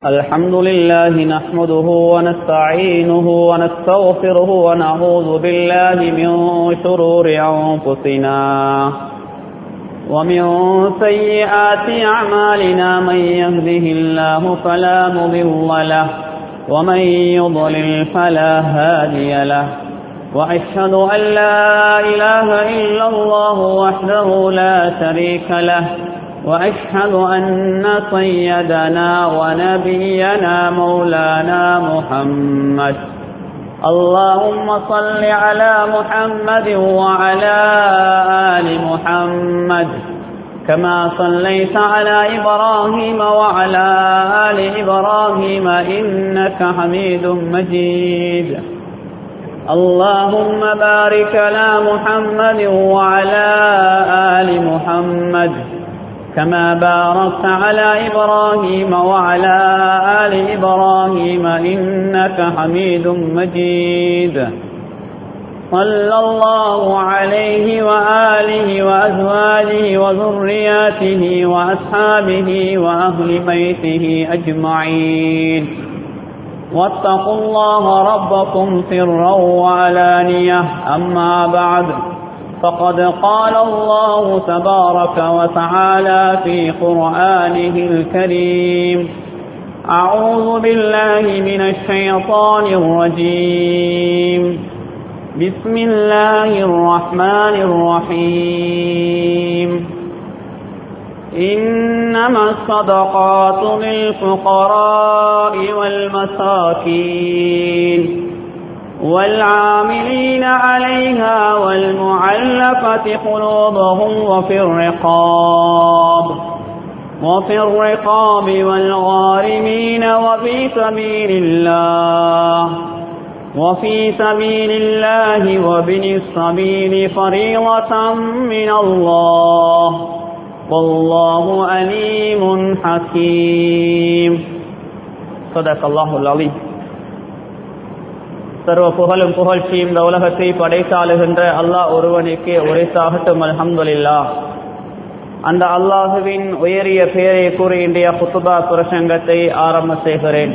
الحمد لله نحمده ونستعينه ونستغفره ونعوذ بالله من شرور أنفسنا ومن سيئات أعمالنا من يهده الله فلا مضل له ومن يضلل فلا هادي له وأشهد أن لا إله إلا الله وحده لا شريك له وأشهد أن سيدنا ونبينا مولانا محمد اللهم صل على محمد وعلى آل محمد كما صليت على إبراهيم وعلى آل إبراهيم إنك حميد مجيد اللهم بارك على محمد وعلى آل محمد كما باركت على إبراهيم وعلى آل إبراهيم إنك حميد مجيد صلى الله عليه وآله وأزواجه وذرياته وأصحابه وأهل بيته أجمعين واتقوا الله ربكم سرا وعلانية أما بعد فقد قال الله تبارك وتعالى في قرآنه الكريم أعوذ بالله من الشيطان الرجيم بسم الله الرحمن الرحيم إنما الصدقات للفقراء والمساكين والعاملين عليها والمعلقة قلوبهم وفي الرقاب وفي الرقاب والغارمين وفي سبيل الله وفي سبيل الله وابن السبيل فريضة من الله والله أليم حكيم صدق الله العظيم சர்வ புகழும் புகழ்ச்சியும் இந்த உலகத்தை படைத்தாளுகின்ற அல்லாஹ் ஒருவனுக்கு உரைத்தாகட்டும் அல்ஹம்துலில்லா அந்த அல்லாஹுவின் உயரிய பெயரை கூறி இன்றைய குத்துபா பிரசங்கத்தை ஆரம்ப செய்கிறேன்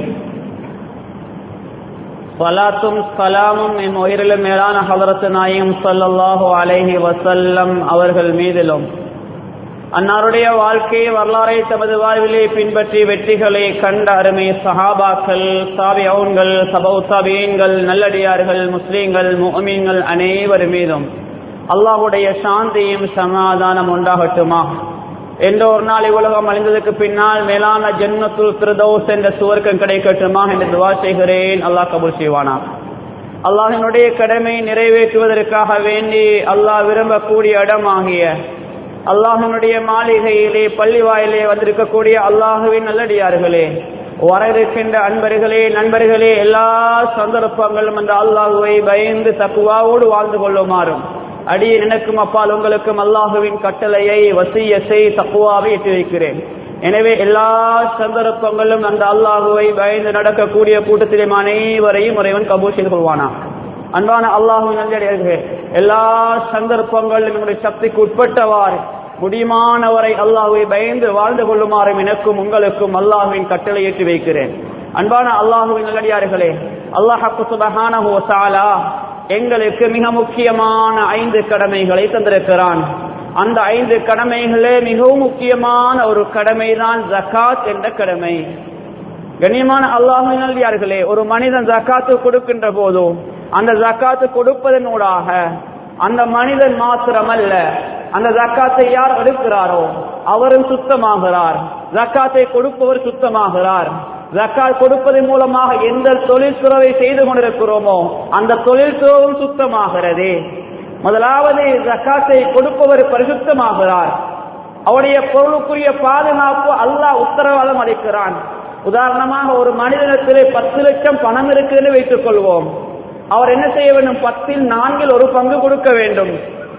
சலாத்தும் கலாமும் என் உயிரிலும் மேலான ஹலரத்து நாயும் சல்லல்லாஹு அலைஹி வசல்லம் அவர்கள் மீதிலும் அன்னாருடைய வாழ்க்கை வரலாறை தமது வாழ்விலே பின்பற்றி வெற்றிகளை கண்ட அருமை சஹாபாக்கள் சாபியவுன்கள் சபௌ சாபியன்கள் நல்லடியார்கள் முஸ்லீம்கள் முகமீன்கள் அனைவர் மீதும் அல்லாஹுடைய சாந்தியும் சமாதானம் உண்டாகட்டுமா எந்த ஒரு நாள் இவ்வுலகம் அழிந்ததுக்கு பின்னால் மேலான ஜென்மத்துல் பிரதோஸ் என்ற சுவர்க்கம் கிடைக்கட்டுமா என்று துவா செய்கிறேன் அல்லாஹ் கபூல் செய்வானா அல்லாஹினுடைய கடமை நிறைவேற்றுவதற்காக வேண்டி அல்லாஹ் விரும்பக்கூடிய இடமாகிய அல்லாஹனுடைய மாளிகையிலே பள்ளி வாயிலே வந்திருக்கக்கூடிய அல்லாஹுவின் நல்லடியார்களே வர இருக்கின்ற அன்பர்களே நண்பர்களே எல்லா சந்தர்ப்பங்களும் அந்த அல்லாஹுவை பயந்து தக்குவாவோடு வாழ்ந்து கொள்ளுமாறும் அடியே நினைக்கும் அப்பால் உங்களுக்கும் அல்லாஹுவின் கட்டளையை வசியத்தை தக்குவாவை எட்டி வைக்கிறேன் எனவே எல்லா சந்தர்ப்பங்களும் அந்த அல்லாஹுவை பயந்து நடக்கக்கூடிய கூட்டத்திலே அனைவரையும் இறைவன் கபூர் செய்து கொள்வானா அன்பான அல்லாஹு நல்லடியார்களே எல்லா சந்தர்ப்பங்களும் என்னுடைய சக்திக்கு உட்பட்டவாறு முடியுமானவரை அல்லாஹுவை பயந்து வாழ்ந்து கொள்ளுமாறும் எனக்கும் உங்களுக்கும் அல்லாஹுவின் கட்டளை ஏற்றி வைக்கிறேன் அன்பான அல்லாஹுவின் நல்லடியார்களே அல்லாஹு சுபஹானா எங்களுக்கு மிக முக்கியமான ஐந்து கடமைகளை தந்திருக்கிறான் அந்த ஐந்து கடமைகளே மிகவும் முக்கியமான ஒரு கடமை தான் ஜக்காத் என்ற கடமை கண்ணியமான அல்லாஹின் நல்லடியார்களே ஒரு மனிதன் ஜக்காத்து கொடுக்கின்ற போதோ அந்த ஜக்காத்து கொடுப்பதனூடாக அந்த மனிதன் மாத்திரமல்ல அந்த ஜக்காத்தை யார் எடுக்கிறாரோ அவரும் சுத்தமாகிறார் ஜக்காத்தை கொடுப்பவர் சுத்தமாகிறார் ஜக்காத் கொடுப்பதன் மூலமாக எந்த தொழில் துறவை செய்து கொண்டிருக்கிறோமோ அந்த தொழில் துறவும் சுத்தமாகிறது முதலாவது ஜக்காத்தை கொடுப்பவர் பரிசுத்தமாகிறார் அவருடைய பொருளுக்குரிய பாதுகாப்பு அல்லாஹ் உத்தரவாதம் அளிக்கிறான் உதாரணமாக ஒரு மனிதனத்திலே பத்து லட்சம் பணம் இருக்குன்னு வைத்துக் கொள்வோம் அவர் என்ன செய்ய வேண்டும் பத்தில் நான்கில் ஒரு பங்கு கொடுக்க வேண்டும்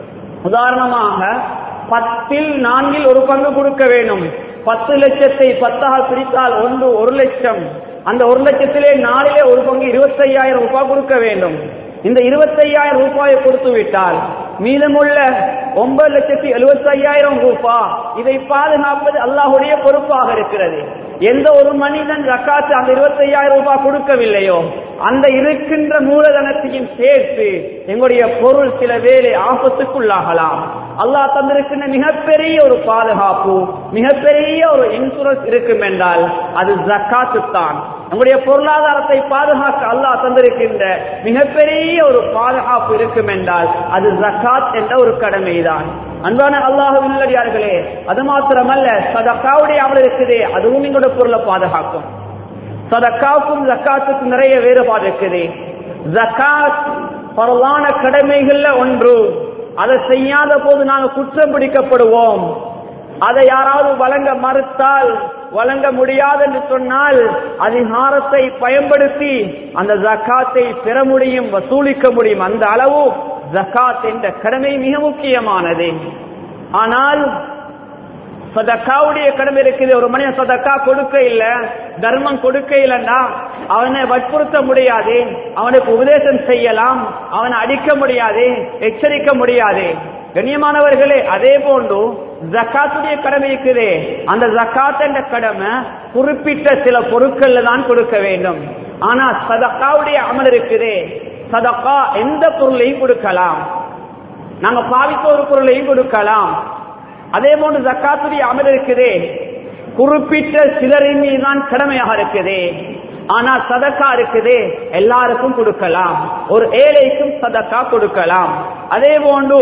உதாரணமாக பத்தில் நான்கில் ஒரு பங்கு கொடுக்க வேண்டும் பத்து லட்சத்தை பத்தாக பிரித்தால் ஒன்று ஒரு லட்சம் அந்த ஒரு லட்சத்திலே நாளிலே ஒரு பங்கு இருபத்தையாயிரம் ரூபாய் கொடுக்க வேண்டும் இந்த இருபத்தையாயிரம் ரூபாயை கொடுத்து விட்டால் மீதமுள்ள ஒன்பது லட்சத்தி எழுபத்தி ஐயாயிரம் ரூபாய் இதை பாதுகாப்பது அல்லாஹுடைய பொறுப்பாக இருக்கிறது எந்த ஒரு மனிதன் ஜக்காத்து அந்த இருபத்தி ஐயாயிரம் ரூபாய் கொடுக்கவில்லையோ அந்த இருக்கின்ற மூலதனத்தையும் சேர்த்து எங்களுடைய பொருள் சில வேலை ஆபத்துக்குள்ளாகலாம் அல்லாஹ் தந்திருக்கின்ற மிகப்பெரிய ஒரு பாதுகாப்பு மிகப்பெரிய ஒரு இன்சூரன்ஸ் இருக்கும் என்றால் அது ஜக்காத்து தான் நம்முடைய பொருளாதாரத்தை பாதுகாக்க அல்லாஹ் தந்திருக்கின்ற மிகப்பெரிய ஒரு பாதுகாப்பு இருக்கும் என்றால் அது ஜக்காத் என்ற ஒரு கடமைதான் அன்பான அல்லாஹ் இல்லடியார்களே அது மாத்திரமல்ல சதக்காவுடைய அமல் இருக்குதே அதுவும் எங்களுடைய பொருளை பாதுகாக்கும் சதக்காவுக்கும் ஜக்காத்துக்கும் நிறைய வேறுபாடு இருக்குது ஜக்காத் பரவான கடமைகள்ல ஒன்று அதை செய்யாத போது நாங்கள் குற்றம் பிடிக்கப்படுவோம் அதை யாராவது வழங்க மறுத்தால் வழங்க முடியாது என்று சொன்னால் அதிகாரத்தை பயன்படுத்தி அந்த ஜக்காத்தை பெற முடியும் வசூலிக்க முடியும் அந்த அளவு ஜக்காத் என்ற கடமை மிக முக்கியமானது ஆனால் சதக்காவுடைய கடமை இருக்குது ஒரு மனிதன் சதக்கா கொடுக்க இல்ல தர்மம் கொடுக்க இல்லைன்னா அவனை வற்புறுத்த முடியாது அவனுக்கு உபதேசம் செய்யலாம் அவனை அடிக்க முடியாது எச்சரிக்க முடியாது கண்ணியமானவர்களே அதே போன்று ஜக்காத்துடைய கடமை இருக்குது அந்த ஜக்காத் என்ற கடமை குறிப்பிட்ட சில பொருட்கள்ல தான் கொடுக்க வேண்டும் ஆனா சதக்காவுடைய அமல் இருக்குது சதக்கா எந்த பொருளையும் கொடுக்கலாம் நாங்க பாவித்த ஒரு பொருளையும் கொடுக்கலாம் அதே போன்று ஜக்காத்துடைய அமல் இருக்குது குறிப்பிட்ட சிலரின் மீது தான் கடமையாக இருக்குது ஆனா சதக்கா இருக்குது எல்லாருக்கும் கொடுக்கலாம் ஒரு ஏழைக்கும் சதக்கா கொடுக்கலாம் அதே போன்று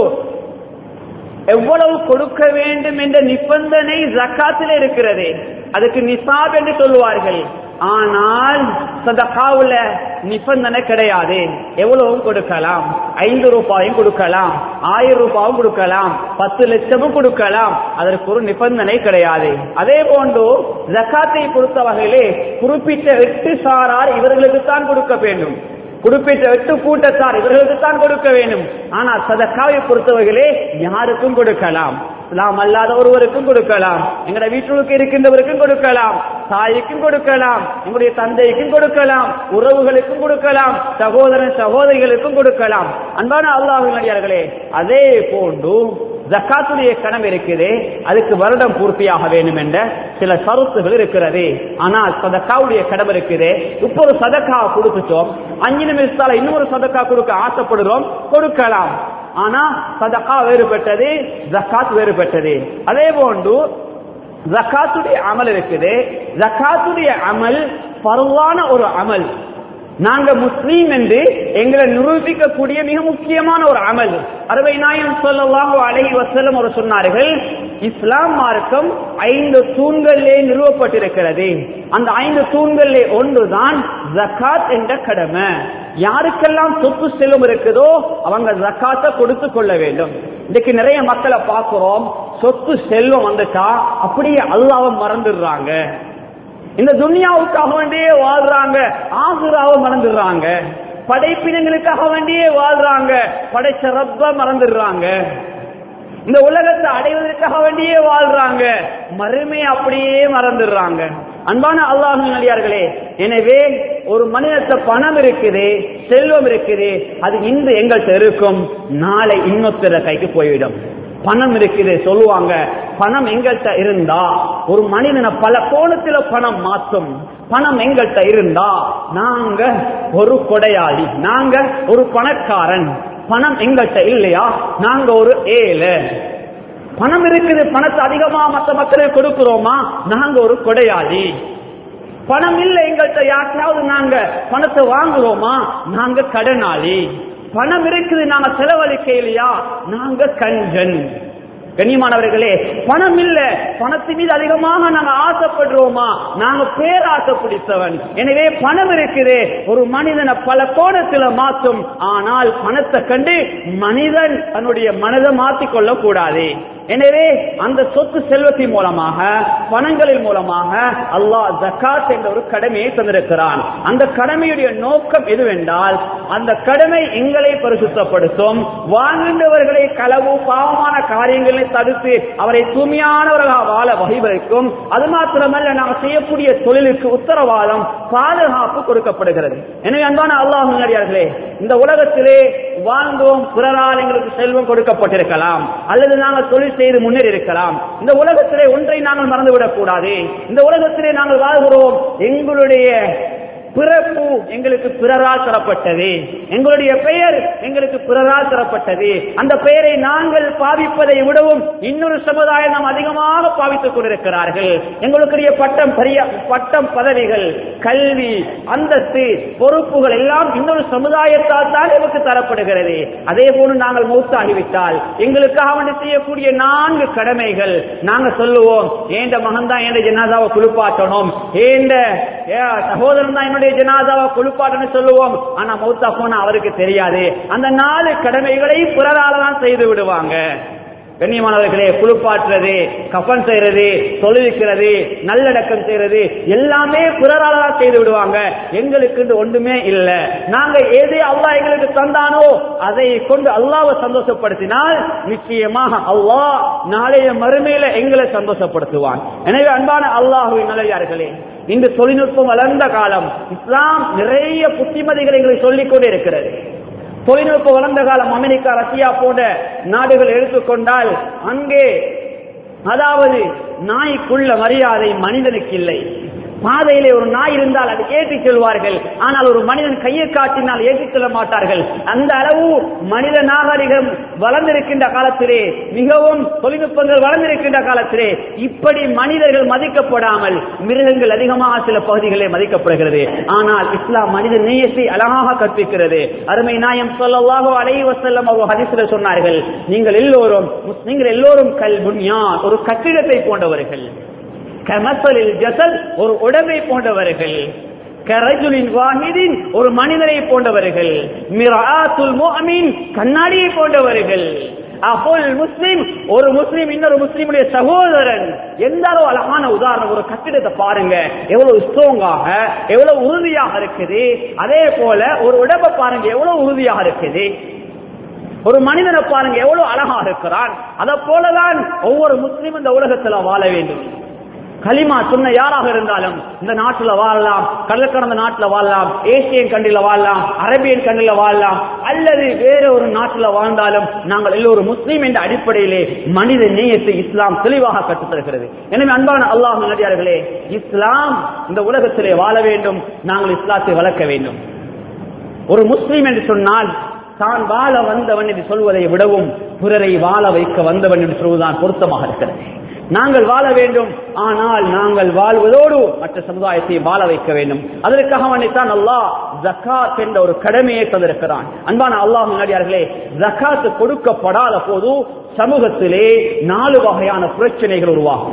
எவ்வளவு கொடுக்க வேண்டும் என்ற நிபந்தனை ஜக்காத்தில் இருக்கிறது அதுக்கு நிசாப் என்று சொல்லுவார்கள் ஆனால் சதக்காவுல நிபந்தனை கிடையாது எவ்வளவும் கொடுக்கலாம் ஐந்து ரூபாயும் கொடுக்கலாம் ஆயிரம் ரூபாயும் கொடுக்கலாம் பத்து லட்சமும் கொடுக்கலாம் அதற்கு ஒரு நிபந்தனை கிடையாது அதே போன்று ஜக்காத்தை பொறுத்த வகையிலே குறிப்பிட்ட எட்டு சாரார் இவர்களுக்கு தான் கொடுக்க வேண்டும் குறிப்பிட்ட எட்டு கூட்டத்தார் இவர்களுக்கு தான் கொடுக்க வேண்டும் ஆனால் சதக்காவை பொறுத்தவர்களே யாருக்கும் கொடுக்கலாம் இஸ்லாம் அல்லாத ஒருவருக்கும் கொடுக்கலாம் எங்களுடைய வீட்டுக்கு இருக்கின்றவருக்கும் கொடுக்கலாம் தாய்க்கும் கொடுக்கலாம் எங்களுடைய தந்தைக்கும் கொடுக்கலாம் உறவுகளுக்கும் கொடுக்கலாம் சகோதரன் சகோதரிகளுக்கும் கொடுக்கலாம் அன்பான அல்லாஹர்களே அதே போன்று ஜக்காத்துடைய கணம் இருக்குது அதுக்கு வருடம் பூர்த்தியாக வேண்டும் என்ற சில சருத்துகள் இருக்கிறது ஆனால் சதக்காவுடைய கடமை இருக்குது இப்போ ஒரு சதக்கா கொடுத்துட்டோம் அஞ்சு நிமிஷத்தால இன்னொரு சதக்கா கொடுக்க ஆசைப்படுறோம் கொடுக்கலாம் ஆனா சதக்கா வேறுபட்டது ஜக்காத் வேறுபட்டது அதே போன்று ஜக்காத்துடைய அமல் இருக்குது ஜக்காத்துடைய அமல் பருவான ஒரு அமல் நாங்க முஸ்லீம் என்று எங்களை நிரூபிக்கக்கூடிய மிக முக்கியமான ஒரு அமல் அறுவை நாயம் சொல்லலாம் அழகி வசலம் ஒரு சொன்னார்கள் இஸ்லாம் மார்க்கம் ஐந்து தூண்களிலே நிறுவப்பட்டிருக்கிறது அந்த ஐந்து தூண்களிலே ஒன்றுதான் ஜக்காத் என்ற கடமை யாருக்கெல்லாம் சொத்து செல்வம் இருக்குதோ அவங்க ஜக்காத்தை கொடுத்து கொள்ள வேண்டும் இன்னைக்கு நிறைய மக்களை பார்க்கிறோம் சொத்து செல்வம் வந்துட்டா அப்படியே அல்லாவை மறந்துடுறாங்க இந்த துனியாவுக்காக வேண்டியே வாழ்றாங்க ஆசுராவை மறந்துடுறாங்க படைப்பினங்களுக்காக வேண்டியே வாழ்றாங்க படைச்ச ரப்ப மறந்துடுறாங்க இந்த உலகத்தை அடைவதற்காக வேண்டியே வாழ்றாங்க மறுமை அப்படியே மறந்துடுறாங்க அன்பான அல்லாஹ் நடிகார்களே எனவே ஒரு மனிதத்தை பணம் இருக்குது செல்வம் இருக்குது அது இன்று எங்கள்கிட்ட இருக்கும் நாளை இன்னொருத்தர கைக்கு போய்விடும் பணம் இருக்குது சொல்லுவாங்க பணம் எங்கள்கிட்ட இருந்தா ஒரு மனிதனை பல கோணத்துல பணம் மாற்றும் பணம் எங்கள்கிட்ட இருந்தா நாங்க ஒரு கொடையாளி நாங்க ஒரு பணக்காரன் பணம் எங்கள்கிட்ட இல்லையா நாங்க ஒரு ஏழை பணம் இருக்குது பணத்தை அதிகமா மற்ற மக்களுக்கு கொடுக்கிறோமா நாங்க ஒரு கொடையாளி பணம் இல்லை எங்கள்கிட்ட யாருக்காவது நாங்க பணத்தை வாங்குறோமா நாங்க கடனாளி பணம் இருக்குது நாங்க செலவழிக்க இல்லையா நாங்க கஞ்சன் கண்ணியமானவர்களே பணம் இல்ல பணத்தின் மீது அதிகமாக நாங்க ஆசைப்படுறோமா நாங்க பேராசை பிடித்தவன் எனவே பணம் இருக்குது ஒரு மனிதனை பல கோணத்துல மாற்றும் ஆனால் பணத்தை கண்டு மனிதன் தன்னுடைய மனதை மாற்றிக் கொள்ள கூடாது எனவே அந்த சொத்து செல்வத்தின் மூலமாக பணங்களின் மூலமாக அல்லாஹ் ஜக்காத் என்ற ஒரு கடமையை தந்திருக்கிறான் அந்த கடமையுடைய நோக்கம் எதுவென்றால் அந்த கடமை எங்களை பரிசுத்தப்படுத்தும் வாங்குகின்றவர்களை களவு பாவமான காரியங்களை தடுத்து அவரை தூய்மையானவர்களாக வாழ வகைவரைக்கும் அது மாத்திரமல்ல நாம் செய்யக்கூடிய தொழிலுக்கு உத்தரவாதம் பாதுகாப்பு கொடுக்கப்படுகிறது எனவே அன்பான அல்லாஹ் முன்னாடியார்களே இந்த உலகத்திலே வாழ்ந்தோம் பிறரால் எங்களுக்கு செல்வம் கொடுக்கப்பட்டிருக்கலாம் அல்லது நாங்கள் தொழில் செய்து முன்னேறி இருக்கலாம் இந்த உலகத்திலே ஒன்றை நாங்கள் மறந்துவிடக் கூடாது இந்த உலகத்திலே நாங்கள் வாழ்கிறோம் எங்களுடைய பிறப்பு எங்களுக்கு பிறரால் தரப்பட்டது எங்களுடைய பெயர் எங்களுக்கு பிறரால் தரப்பட்டது அந்த பெயரை நாங்கள் பாவிப்பதை விடவும் இன்னொரு சமுதாயம் நாம் அதிகமாக பாவித்துக் கொண்டிருக்கிறார்கள் எங்களுடைய பட்டம் பெரிய பட்டம் பதவிகள் கல்வி அந்தஸ்து பொறுப்புகள் எல்லாம் இன்னொரு சமுதாயத்தால் தான் நமக்கு தரப்படுகிறது அதே போன்று நாங்கள் மூத்தாகிவிட்டால் எங்களுக்காக வேண்டி செய்யக்கூடிய நான்கு கடமைகள் நாங்கள் சொல்லுவோம் ஏண்ட மகன் தான் ஏண்ட ஜனாதாவை குளிப்பாட்டணும் ஏண்ட ஏ, சகோதரன் தான் என்னுடைய ஜனாதாவை குளிப்பாட்டணும் சொல்லுவோம் ஆனா மௌத்தா போனா அவருக்கு தெரியாது அந்த நாலு கடமைகளை பிறரால தான் செய்து விடுவாங்க கண்ணியமானவர்களே குளிப்பாட்டுறது கஃன் செய்யறது தொழுவிக்கிறது நல்லடக்கம் செய்யறது எல்லாமே பிறரால தான் செய்து விடுவாங்க எங்களுக்கு ஒன்றுமே இல்லை நாங்க எது அல்லாஹ் எங்களுக்கு தந்தானோ அதை கொண்டு அல்லாவை சந்தோஷப்படுத்தினால் நிச்சயமாக அல்லாஹ் நாளைய மறுமையில எங்களை சந்தோஷப்படுத்துவான் எனவே அன்பான அல்லாஹுவின் நல்லையார்களே இந்த தொழில்நுட்பம் வளர்ந்த காலம் இஸ்லாம் நிறைய புத்திமதிகளை எங்களுக்கு சொல்லிக் கொண்டே இருக்கிறது தொழில்நுட்பம் வளர்ந்த காலம் அமெரிக்கா ரஷ்யா போன்ற நாடுகள் எடுத்துக்கொண்டால் அங்கே அதாவது நாய்க்குள்ள மரியாதை மனிதனுக்கு இல்லை பாதையிலே ஒரு நாய் இருந்தால் அதை ஏற்றிச் செல்வார்கள் ஆனால் ஒரு மனிதன் கையை காட்டினால் ஏற்றிச் செல்ல மாட்டார்கள் அந்த அளவு மனித நாகரிகம் வளர்ந்திருக்கின்ற காலத்திலே மிகவும் தொழில்நுட்பங்கள் வளர்ந்திருக்கின்ற காலத்திலே இப்படி மனிதர்கள் மதிக்கப்படாமல் மிருகங்கள் அதிகமாக சில பகுதிகளிலே மதிக்கப்படுகிறது ஆனால் இஸ்லாம் மனித நேயத்தை அழகாக கற்பிக்கிறது அருமை நாயம் சொல்லவாக அலைஹி வஸல்லம் அவர் ஹதீஸ்ல சொன்னார்கள் நீங்கள் எல்லோரும் நீங்கள் எல்லோரும் கல் புன்யான் ஒரு கட்டிடத்தை போன்றவர்கள் கமசலில் ஜசல் ஒரு உடம்பை போன்றவர்கள் கரஜுலின் வாஹிதின் ஒரு மனிதனை போன்றவர்கள் மிராத்துல் முஅமின் கண்ணாடியை போன்றவர்கள் அஹுல் முஸ்லிம் ஒரு முஸ்லிம் இன்னொரு முஸ்லிமுடைய சகோதரன் எந்த அளவு அழகான உதாரணம் ஒரு கட்டிடத்தை பாருங்க எவ்வளவு ஸ்ட்ராங்காக எவ்வளவு உறுதியாக இருக்குது அதே போல ஒரு உடம்பை பாருங்க எவ்வளவு உறுதியாக இருக்குது ஒரு மனிதனை பாருங்க எவ்வளவு அழகாக இருக்கிறான் அதை போலதான் ஒவ்வொரு முஸ்லீம் இந்த உலகத்துல வாழ வேண்டும் களிமா சொன்ன யாராக இருந்தாலும் இந்த நாட்டுல வாழலாம் கடல் கடந்த நாட்டுல வாழலாம் ஏசியன் கண்டில வாழலாம் அரேபியன் கண்டில வாழலாம் அல்லது வேற ஒரு நாட்டுல வாழ்ந்தாலும் நாங்கள் எல்லோரும் முஸ்லீம் என்ற அடிப்படையிலே மனித நேயத்தை இஸ்லாம் தெளிவாக கற்றுத்தருகிறது எனவே அன்பான அல்லாஹ் நடிகார்களே இஸ்லாம் இந்த உலகத்திலே வாழ வேண்டும் நாங்கள் இஸ்லாத்தை வளர்க்க வேண்டும் ஒரு முஸ்லீம் என்று சொன்னால் தான் வாழ வந்தவன் என்று சொல்வதை விடவும் பிறரை வாழ வைக்க வந்தவன் என்று சொல்வதுதான் பொருத்தமாக இருக்கிறது நாங்கள் வாழ வேண்டும் ஆனால் நாங்கள் வாழ்வதோடு மற்ற சமுதாயத்தை வாழ வைக்க வேண்டும் அதற்காக அவனைத்தான் அல்லாஹ் ஜக்காத் என்ற ஒரு கடமையை தந்திருக்கிறான் அன்பான அல்லாஹ் முன்னாடியார்களே ஜக்காத் கொடுக்கப்படாத போது சமூகத்திலே நாலு வகையான பிரச்சனைகள் உருவாகும்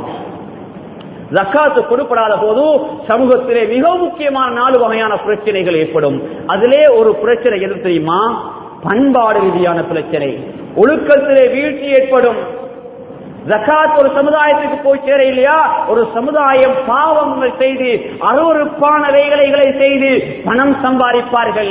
ஜக்காத்து கொடுப்படாத போது சமூகத்திலே மிக முக்கியமான நாலு வகையான பிரச்சனைகள் ஏற்படும் அதிலே ஒரு பிரச்சனை எது தெரியுமா பண்பாடு ரீதியான பிரச்சனை ஒழுக்கத்திலே வீழ்ச்சி ஏற்படும் ஜக்காத் ஒரு சமுதாயத்துக்கு போய் சேர இல்லையா ஒரு சமுதாயம் பாவங்கள் செய்து அருவறுப்பான வேலைகளை செய்து பணம் சம்பாதிப்பார்கள்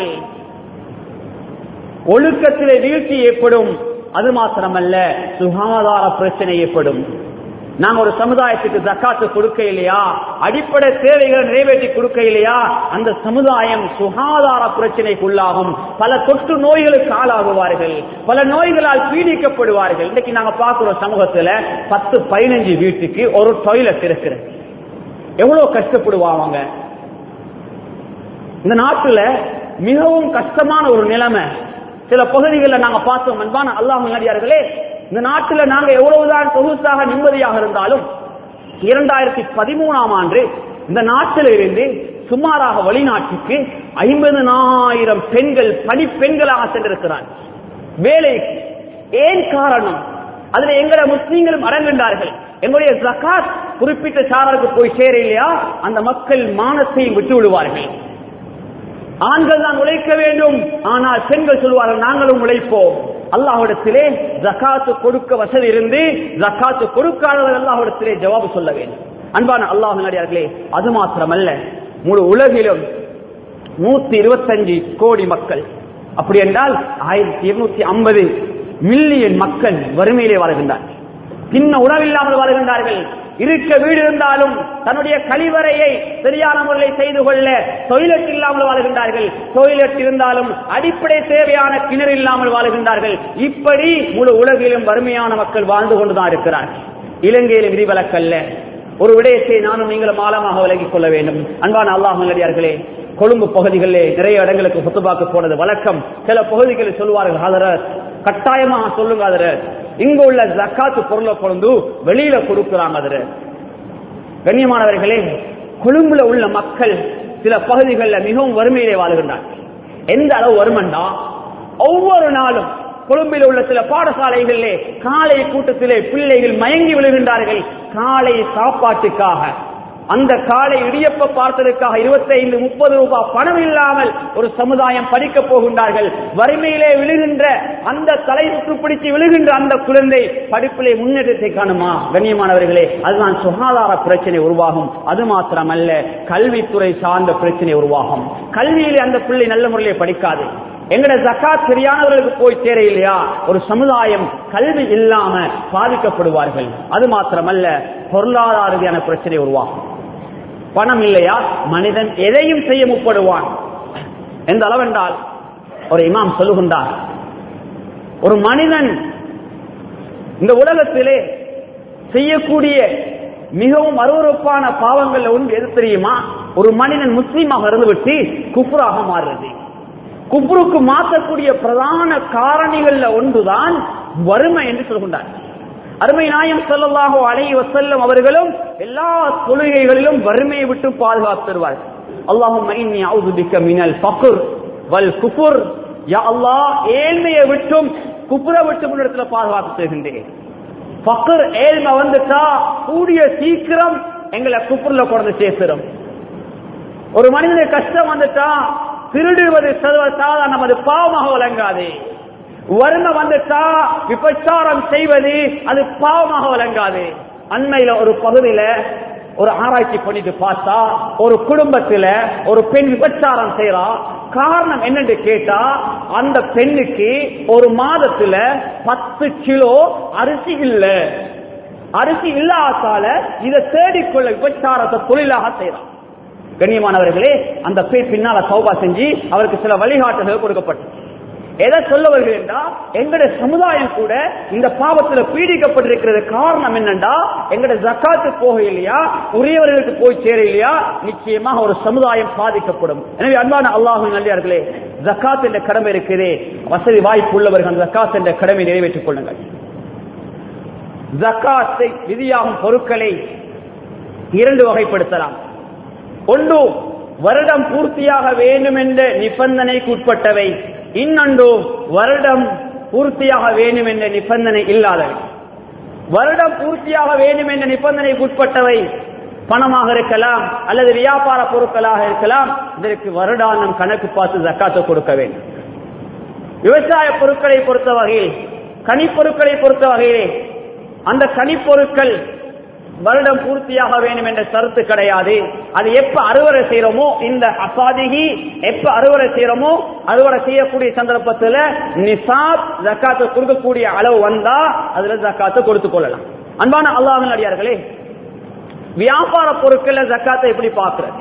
ஒழுக்கத்திலே வீழ்ச்சி ஏற்படும் அது மாத்திரமல்ல சுகாதார பிரச்சனை ஏற்படும் நாங்க ஒரு சமுதாயத்துக்கு ஜக்காத்து கொடுக்க இல்லையா அடிப்படை தேவைகளை நிறைவேற்றி கொடுக்க இல்லையா அந்த சமுதாயம் சுகாதார பிரச்சனைக்குள்ளாகும் பல தொற்று நோய்களுக்கு ஆளாகுவார்கள் பல நோய்களால் பீடிக்கப்படுவார்கள் இன்னைக்கு நாங்க பார்க்கிறோம் சமூகத்துல பத்து பதினஞ்சு வீட்டுக்கு ஒரு டாய்லெட் இருக்கிறது எவ்வளவு கஷ்டப்படுவாங்க இந்த நாட்டுல மிகவும் கஷ்டமான ஒரு நிலைமை சில பகுதிகளில் நாங்க பார்த்தோம் அன்பான அல்லாஹ் முன்னாடியார்களே இந்த நாட்டுல நாங்க எவ்வளவுதான் சொகுசாக நிம்மதியாக இருந்தாலும் இரண்டாயிரத்தி பதிமூணாம் ஆண்டு இந்த நாட்டில் இருந்து சுமாராக வெளிநாட்டுக்கு ஐம்பதனாயிரம் பெண்கள் பணிப்பெண்களாக சென்றிருக்கிறார் வேலைக்கு ஏன் காரணம் அதுல எங்களை முஸ்லீம்களும் அடங்குகின்றார்கள் எங்களுடைய ஜகாத் குறிப்பிட்ட சாரருக்கு போய் சேர இல்லையா அந்த மக்கள் மானத்தையும் விட்டு விடுவார்கள் ஆண்கள் தான் உழைக்க வேண்டும் ஆனால் பெண்கள் சொல்வார்கள் நாங்களும் உழைப்போம் அல்லாஹிடத்திலே ஜக்காத்து கொடுக்க வசதி இருந்து ஜக்காத்து கொடுக்காதவர் அல்லாஹிடத்திலே ஜவாபு சொல்ல வேண்டும் அன்பான அல்லாஹ் நடிகார்களே அது மாத்திரமல்ல முழு உலகிலும் நூத்தி இருபத்தஞ்சு கோடி மக்கள் அப்படி என்றால் ஆயிரத்தி இருநூத்தி ஐம்பது மில்லியன் மக்கள் வறுமையிலே வாழ்கின்றார்கள் தின்ன உணவில்லாமல் வாழ்கின்றார்கள் இருக்க வீடு இருந்தாலும் தன்னுடைய கழிவறையை சரியான முறையில் செய்து கொள்ள டொய்லெட் இல்லாமல் வாழ்கின்றார்கள் டொய்லெட் இருந்தாலும் அடிப்படை தேவையான கிணறு இல்லாமல் வாழ்கின்றார்கள் இப்படி முழு உலகிலும் வறுமையான மக்கள் வாழ்ந்து கொண்டுதான் இருக்கிறார்கள் இலங்கையிலும் விதிவிலக்கல்ல ஒரு விடயத்தை நானும் நீங்களும் ஆழமாக விலகிக் கொள்ள வேண்டும் அன்பான அல்லாஹ் நல்லடியார்களே கொழும்பு பகுதிகளிலே நிறைய இடங்களுக்கு சொத்துபாக்கு போனது வழக்கம் சில பகுதிகளில் சொல்லுவார்கள் அதரர் கட்டாயமாக சொல்லுங்க அதரர் இங்க உள்ள ஜக்காத்து பொருளை கொண்டு வெளியில கொடுக்கிறாங்க அதரர் கண்ணியமானவர்களே கொழும்புல உள்ள மக்கள் சில பகுதிகளில் மிகவும் வறுமையிலே வாழ்கின்றார்கள் எந்த அளவு வருமண்டா ஒவ்வொரு நாளும் கொழும்பில் உள்ள சில பாடசாலைகளிலே காலை கூட்டத்திலே பிள்ளைகள் மயங்கி விழுகின்றார்கள் காலை சாப்பாட்டுக்காக அந்த காலை இடியப்ப பார்த்ததற்காக இருபத்தைந்து முப்பது ரூபாய் பணம் இல்லாமல் ஒரு சமுதாயம் படிக்கப் போகின்றார்கள் வறுமையிலே விழுகின்ற அந்த தலை சுற்று பிடிச்சு விழுகின்ற அந்த குழந்தை படிப்பிலே முன்னேற்றத்தை காணுமா கண்ணியமானவர்களே அதுதான் சுகாதார பிரச்சனை உருவாகும் அது மாத்திரமல்ல கல்வித்துறை சார்ந்த பிரச்சனை உருவாகும் கல்வியிலே அந்த பிள்ளை நல்ல முறையிலே படிக்காது எங்கட ஜக்காத் சரியானவர்களுக்கு போய் சேர இல்லையா ஒரு சமுதாயம் கல்வி இல்லாம பாதிக்கப்படுவார்கள் அது மாத்திரமல்ல பொருளாதார ரீதியான பிரச்சனை உருவாகும் பணம் இல்லையா மனிதன் எதையும் செய்ய முற்படுவான் எந்த அளவென்றால் ஒரு இமாம் சொல்லுகின்றார் ஒரு மனிதன் இந்த உலகத்திலே செய்யக்கூடிய மிகவும் அருவறுப்பான பாவங்கள்ல ஒன்று எது தெரியுமா ஒரு மனிதன் முஸ்லீமாக இருந்துவிட்டு குப்ராக மாறுறது குப்ருக்கு மாற்றக்கூடிய பிரதான காரணிகள்ல ஒன்றுதான் வறுமை என்று சொல்கின்றார் அருமை நாயம் செல்லல்லாகோ அலை வசல்லம் அவர்களும் எல்லா தொழுகைகளிலும் வறுமையை விட்டு பாதுகாத்துருவார் அல்லாஹும் மினல் ஃபக்ர் வல் குஃபுர் யா அல்லாஹ் ஏழ்மையை விட்டும் குப்புற விட்டு முன்னிடத்துல பாதுகாத்து தருகின்றேன் ஃபக்ர் ஏழ்மை வந்துட்டா கூடிய சீக்கிரம் எங்களை குப்புர்ல கொண்டு சேர்த்துரும் ஒரு மனிதனுக்கு கஷ்டம் வந்துட்டா திருடுவது சாதாரண நமது பாவமாக விளங்காது வறுமை வந்துட்டா விபச்சாரம் செய்வது அது பாவமாக விளங்காது அண்மையில ஒரு பகுதியில ஒரு ஆராய்ச்சி பண்ணிட்டு பார்த்தா ஒரு குடும்பத்துல ஒரு பெண் விபச்சாரம் செய்யறா காரணம் என்னன்னு கேட்டா அந்த பெண்ணுக்கு ஒரு மாதத்துல பத்து கிலோ அரிசி இல்ல அரிசி இல்லாதால இதை தேடிக்கொள்ள விபச்சாரத்தை தொழிலாக செய்யறான் கண்ணியமானவர்களே அந்த பேர் பின்னால சௌபா செஞ்சு அவருக்கு சில வழிகாட்டுகள் கொடுக்கப்பட்டது எதை சொல்ல வருகிறேன்டா எங்களுடைய சமுதாயம் கூட இந்த பாவத்துல பீடிக்கப்பட்டிருக்கிறது காரணம் என்னண்டா எங்களுடைய ஜக்காத்து போக இல்லையா உரியவர்களுக்கு போய் சேர இல்லையா நிச்சயமாக ஒரு சமுதாயம் பாதிக்கப்படும் எனவே அன்பான அல்லாஹு நல்லியார்களே ஜக்காத் என்ற கடமை இருக்குது வசதி வாய்ப்பு உள்ளவர்கள் அந்த ஜக்காத் என்ற கடமை நிறைவேற்றிக் கொள்ளுங்கள் ஜக்காத்தை விதியாகும் பொருட்களை இரண்டு வகைப்படுத்தலாம் ஒன்று வருடம் பூர்த்தியாக வேண்டும் என்ற நிபந்தனைக்கு உட்பட்டவை இன்னொன்று வருடம் பூர்த்தியாக வேண்டும் என்ற நிபந்தனை இல்லாதவை வருடம் பூர்த்தியாக வேண்டும் என்ற நிபந்தனைக்கு உட்பட்டவை பணமாக இருக்கலாம் அல்லது வியாபார பொருட்களாக இருக்கலாம் இதற்கு வருடாந்தம் கணக்கு பார்த்து ஜக்காத்தை கொடுக்க வேண்டும் விவசாய பொருட்களை பொறுத்த வகையில் கனிப்பொருட்களை பொறுத்த வகையிலே அந்த கனிப்பொருட்கள் வருடம் பூர்த்தியாக வேண்டும் என்ற கருத்து கிடையாது அது எப்ப அறுவடை செய்யறோமோ இந்த அசாதிகி எப்ப அறுவடை செய்யறோமோ அறுவடை செய்யக்கூடிய சந்தர்ப்பத்தில் நிசாப் ஜக்காத்து கொடுக்கக்கூடிய அளவு வந்தா அதுல ஜக்காத்தை கொடுத்துக் கொள்ளலாம் அன்பான அல்லாஹின் அடியார்களே வியாபார பொருட்கள்ல ஜக்காத்தை எப்படி பார்க்கிறது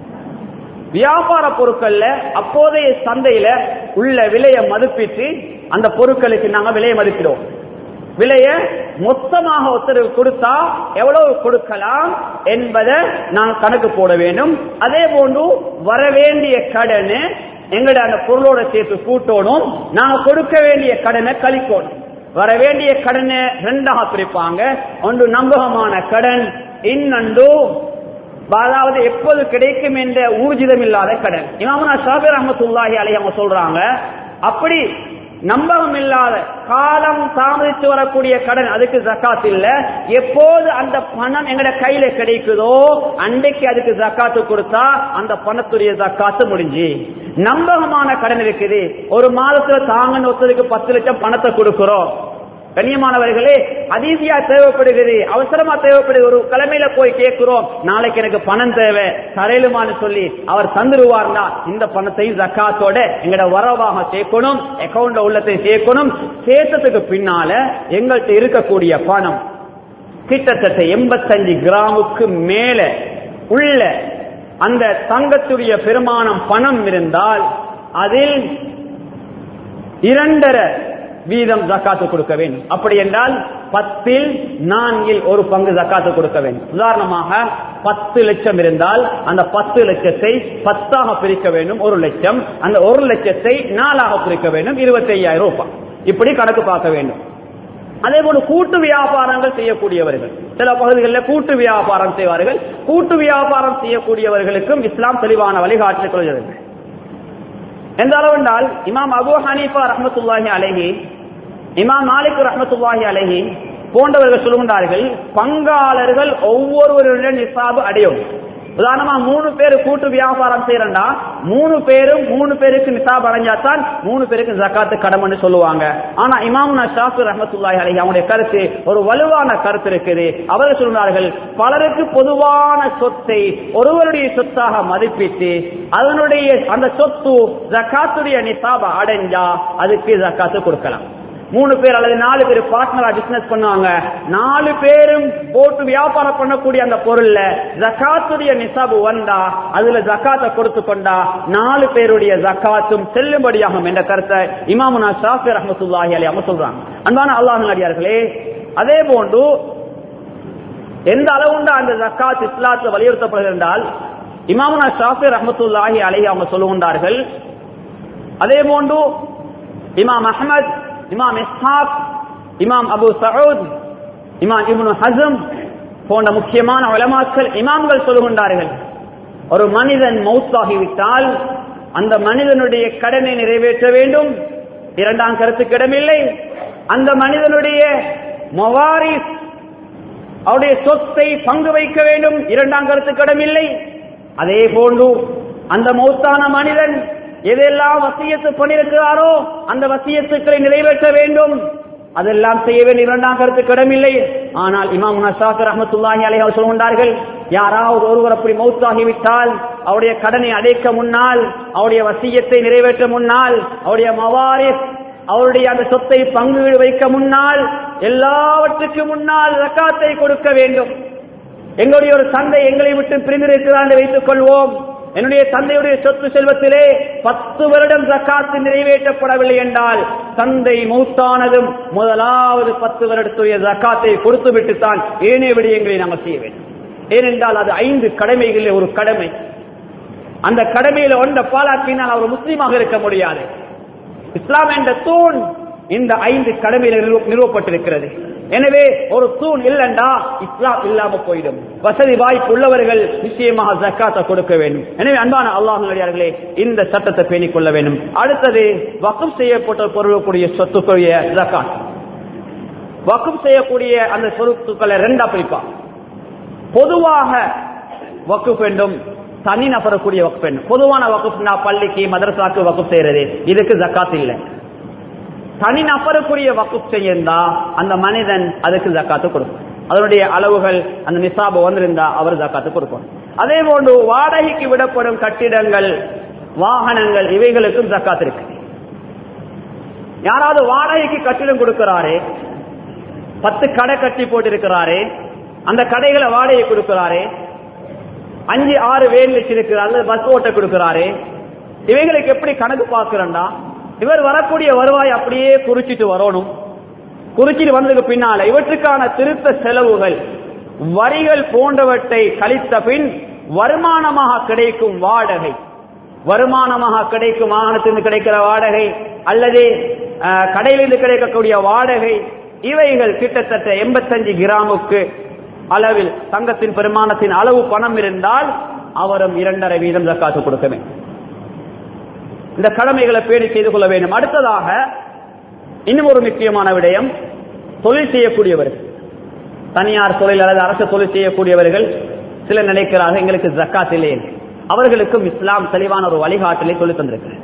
வியாபார பொருட்கள்ல அப்போதைய சந்தையில உள்ள விலையை மதிப்பிட்டு அந்த பொருட்களுக்கு நாங்க விலையை மதிப்பிடுவோம் விலைய மொத்தமாக ஒருத்தருக்கு கொடுத்தா எவ்வளவு கொடுக்கலாம் என்பதை நாங்கள் கணக்கு போட வேண்டும் அதே போன்று வர வேண்டிய கடன் எங்களுடைய அந்த பொருளோட சேர்த்து கூட்டணும் நாங்க கொடுக்க வேண்டிய கடனை கழிக்கணும் வர வேண்டிய கடனை ரெண்டாக பிரிப்பாங்க ஒன்று நம்பகமான கடன் இன்னொன்று அதாவது எப்போது கிடைக்கும் என்ற ஊர்ஜிதம் இல்லாத கடன் இமாமனா ஷாபிர் அஹமத்துல்லாஹி அலி அவங்க சொல்றாங்க அப்படி நம்பகம் இல்லாத காலம் தாமதித்து வரக்கூடிய கடன் அதுக்கு ஜக்காத் இல்ல எப்போது அந்த பணம் எங்கட கையில கிடைக்குதோ அன்றைக்கு அதுக்கு ஜக்காத்து கொடுத்தா அந்த பணத்துடைய ஜக்காத்து முடிஞ்சு நம்பகமான கடன் இருக்குது ஒரு மாதத்துல தாங்கன்னு ஒருத்தருக்கு பத்து லட்சம் பணத்தை கொடுக்கிறோம் கண்ணியமானவர்களே அதிசியா தேவைப்படுகிறது அவசரமா தேவைப்படுது ஒரு கிழமையில போய் கேட்கிறோம் நாளைக்கு எனக்கு பணம் தேவை தரையிலுமான்னு சொல்லி அவர் தந்துருவார்னா இந்த பணத்தையும் ஜக்காத்தோட எங்கட வரவாக சேர்க்கணும் அக்கௌண்ட்ல உள்ளத்தை சேர்க்கணும் சேர்த்ததுக்கு பின்னால எங்கள்கிட்ட இருக்கக்கூடிய பணம் கிட்டத்தட்ட எண்பத்தஞ்சு கிராமுக்கு மேல உள்ள அந்த தங்கத்துடைய பெருமானம் பணம் இருந்தால் அதில் இரண்டரை வீதம் ஜக்காத்து கொடுக்க வேண்டும் அப்படி என்றால் பத்தில் நான்கில் ஒரு பங்கு ஜக்காத்து கொடுக்க வேண்டும் உதாரணமாக பத்து லட்சம் இருந்தால் அந்த பத்து லட்சத்தை பத்தாக பிரிக்க வேண்டும் ஒரு லட்சம் அந்த ஒரு லட்சத்தை நாலாக பிரிக்க வேண்டும் இருபத்தி ஐயாயிரம் ரூபாய் இப்படி கணக்கு பார்க்க வேண்டும் அதே போல கூட்டு வியாபாரங்கள் செய்யக்கூடியவர்கள் சில பகுதிகளில் கூட்டு வியாபாரம் செய்வார்கள் கூட்டு வியாபாரம் செய்யக்கூடியவர்களுக்கும் இஸ்லாம் தெளிவான வழிகாட்டல் கொள்கிறது எந்த அளவு என்றால் இமாம் அபு ஹனீஃபா ரஹமத்துல்லாஹி அலஹி இமாம் மாலிக் ரஹமத்துல்லாஹி அலஹி போன்றவர்கள் சொல்லுகின்றார்கள் பங்காளர்கள் ஒவ்வொருவருடன் நிசாபு அடையும் உதாரணமா மூணு பேர் கூட்டு வியாபாரம் செய்யறா மூணு பேரும் மூணு பேருக்கு நிசாப் அடைஞ்சாத்தான் மூணு பேருக்கு ஜக்காத்து கடமைன்னு சொல்லுவாங்க ஆனா இமாமுனா ஷாஃபி ரஹமத்துல்லாஹி அலஹி அவங்களுடைய கருத்து ஒரு வலுவான கருத்து இருக்குது அவர்கள் சொல்கிறார்கள் பலருக்கு பொதுவான சொத்தை ஒருவருடைய சொத்தாக மதிப்பிட்டு அதனுடைய அந்த சொத்து ஜக்காத்துடைய நிசாப அடைஞ்சா அதுக்கு ஜக்காத்து கொடுக்கலாம் மூணு பேர் அல்லது நாலு பேர் பார்ட்னரா பிசினஸ் பண்ணுவாங்க நாலு பேரும் போட்டு வியாபாரம் பண்ணக்கூடிய அந்த பொருள்ல ஜக்காத்துடைய நிசாபு வந்தா அதுல ஜக்காத்தை கொடுத்து கொண்டா நாலு பேருடைய ஜக்காத்தும் செல்லுபடியாகும் என்ற கருத்தை இமாமுனா ஷாஃபி ரஹமத்துல்லாஹி அலி அவங்க சொல்றாங்க அன்பான அல்லாஹ் அடியார்களே அதே போன்று எந்த அளவுண்டு அந்த ஜக்காத் இஸ்லாத்தில் வலியுறுத்தப்படுகிறது என்றால் இமாமுனா ஷாஃபி ரஹமத்துல்லாஹி அலி அவங்க சொல்லுகின்றார்கள் அதே போன்று இமாம் அஹமத் இமாம் இஸ்ஹாக் இமாம் அபு சவுத் இமாம் இப்னு ஹசம் போன்ற முக்கியமான உலமாக்கள் இமாம்கள் சொல்லுகின்றார்கள் ஒரு மனிதன் மௌத்தாகிவிட்டால் அந்த மனிதனுடைய கடனை நிறைவேற்ற வேண்டும் இரண்டாம் கருத்துக்கு இடமில்லை அந்த மனிதனுடைய மவாரிஸ் அவருடைய சொத்தை பங்கு வைக்க வேண்டும் இரண்டாம் கருத்துக்கு இடமில்லை அதே போன்று அந்த மௌத்தான மனிதன் எதெல்லாம் வசியத்து பண்ணியிருக்கிறாரோ அந்த வசியத்துக்களை நிறைவேற்ற வேண்டும் அதெல்லாம் செய்ய வேண்டிய இரண்டாம் கருத்துக்கு இடமில்லை ஆனால் இமாம் நசாஃபர் அஹமத்துல்லாஹி அலை அவர் சொல்கின்றார்கள் யாராவது ஒருவர் அப்படி மௌத்தாகிவிட்டால் அவருடைய கடனை அடைக்க முன்னால் அவருடைய வசியத்தை நிறைவேற்ற முன்னால் அவருடைய மவாரிஸ் அவருடைய அந்த சொத்தை பங்கு வைக்க முன்னால் எல்லாவற்றுக்கு முன்னால் ரக்காத்தை கொடுக்க வேண்டும் எங்களுடைய ஒரு தந்தை எங்களை விட்டு பிரிந்திருக்கிறார் என்று வைத்துக் கொள்வோம் என்னுடைய தந்தையுடைய சொத்து செல்வத்திலே பத்து வருடம் ஜக்காத்து நிறைவேற்றப்படவில்லை என்றால் தந்தை மூத்தானதும் முதலாவது பத்து வருடத்துடைய ஜக்காத்தை கொடுத்து விட்டுத்தான் ஏனைய விடயங்களை நாங்கள் செய்ய வேண்டும் ஏனென்றால் அது ஐந்து கடமைகளில் ஒரு கடமை அந்த கடமையில ஒன்ற பாலாக்கினால் அவர் முஸ்லீமாக இருக்க முடியாது இஸ்லாம் என்ற தூண் இந்த ஐந்து கடமையில் நிறுவப்பட்டிருக்கிறது எனவே ஒரு தூண் இல்லண்டா இஸ்லாம் இல்லாம போயிடும் வசதி வாய்ப்பு உள்ளவர்கள் நிச்சயமாக ஜக்காத்தை கொடுக்க வேண்டும் எனவே அன்பான அல்லாஹர்களே இந்த சட்டத்தை பேணிக் கொள்ள வேண்டும் அடுத்தது வக்கம் செய்யப்பட்ட பொருளுக்குரிய சொத்துக்குரிய ஜக்காத் வக்கம் செய்யக்கூடிய அந்த சொத்துக்களை ரெண்டா பிரிப்பா பொதுவாக வக்குப் வேண்டும் தனி நபரக்கூடிய வகுப்பு வேண்டும் பொதுவான வகுப்புனா பள்ளிக்கு மதரசாக்கு வகுப்பு செய்யறது இதுக்கு ஜக்காத் இல்லை தனி நபருக்குரிய வகுப்பு செய்யிருந்தா அந்த மனிதன் அதுக்கு ஜக்காத்து கொடுக்கும் அதனுடைய அளவுகள் அந்த நிசாபு வந்திருந்தா அவர் ஜக்காத்து கொடுக்கும் அதே போன்று வாடகைக்கு விடப்படும் கட்டிடங்கள் வாகனங்கள் இவைகளுக்கும் ஜக்காத் இருக்கு யாராவது வாடகைக்கு கட்டிடம் கொடுக்கிறாரே பத்து கடை கட்டி போட்டிருக்கிறாரே அந்த கடைகளை வாடகை கொடுக்கிறாரே அஞ்சு ஆறு வேன் வச்சிருக்கிறார் அல்லது பஸ் ஓட்ட கொடுக்கிறாரு இவைகளுக்கு எப்படி கணக்கு பார்க்கிறண்டா இவர் வரக்கூடிய வருவாய் அப்படியே குறிச்சிட்டு வரணும் குறிச்சிட்டு வந்ததுக்கு பின்னால இவற்றுக்கான திருத்த செலவுகள் வரிகள் போன்றவற்றை கழித்த பின் வருமானமாக கிடைக்கும் வாடகை வருமானமாக கிடைக்கும் வாகனத்திலிருந்து கிடைக்கிற வாடகை அல்லது கடையிலிருந்து கிடைக்கக்கூடிய வாடகை இவைகள் கிட்டத்தட்ட எண்பத்தஞ்சு கிராமுக்கு அளவில் தங்கத்தின் பெருமானத்தின் அளவு பணம் இருந்தால் அவரும் இரண்டரை வீதம் ஜக்காத்து கொடுக்க வேண்டும் இந்த கடமைகளை பேணி செய்து கொள்ள வேண்டும் அடுத்ததாக இன்னும் ஒரு முக்கியமான விடயம் தொழில் செய்யக்கூடியவர்கள் தனியார் தொழில் அல்லது அரசு தொழில் செய்யக்கூடியவர்கள் சிலர் நினைக்கிறார்கள் எங்களுக்கு ஜக்காத் இல்லை அவர்களுக்கும் இஸ்லாம் தெளிவான ஒரு வழிகாட்டலை சொல்லி தந்திருக்கிறது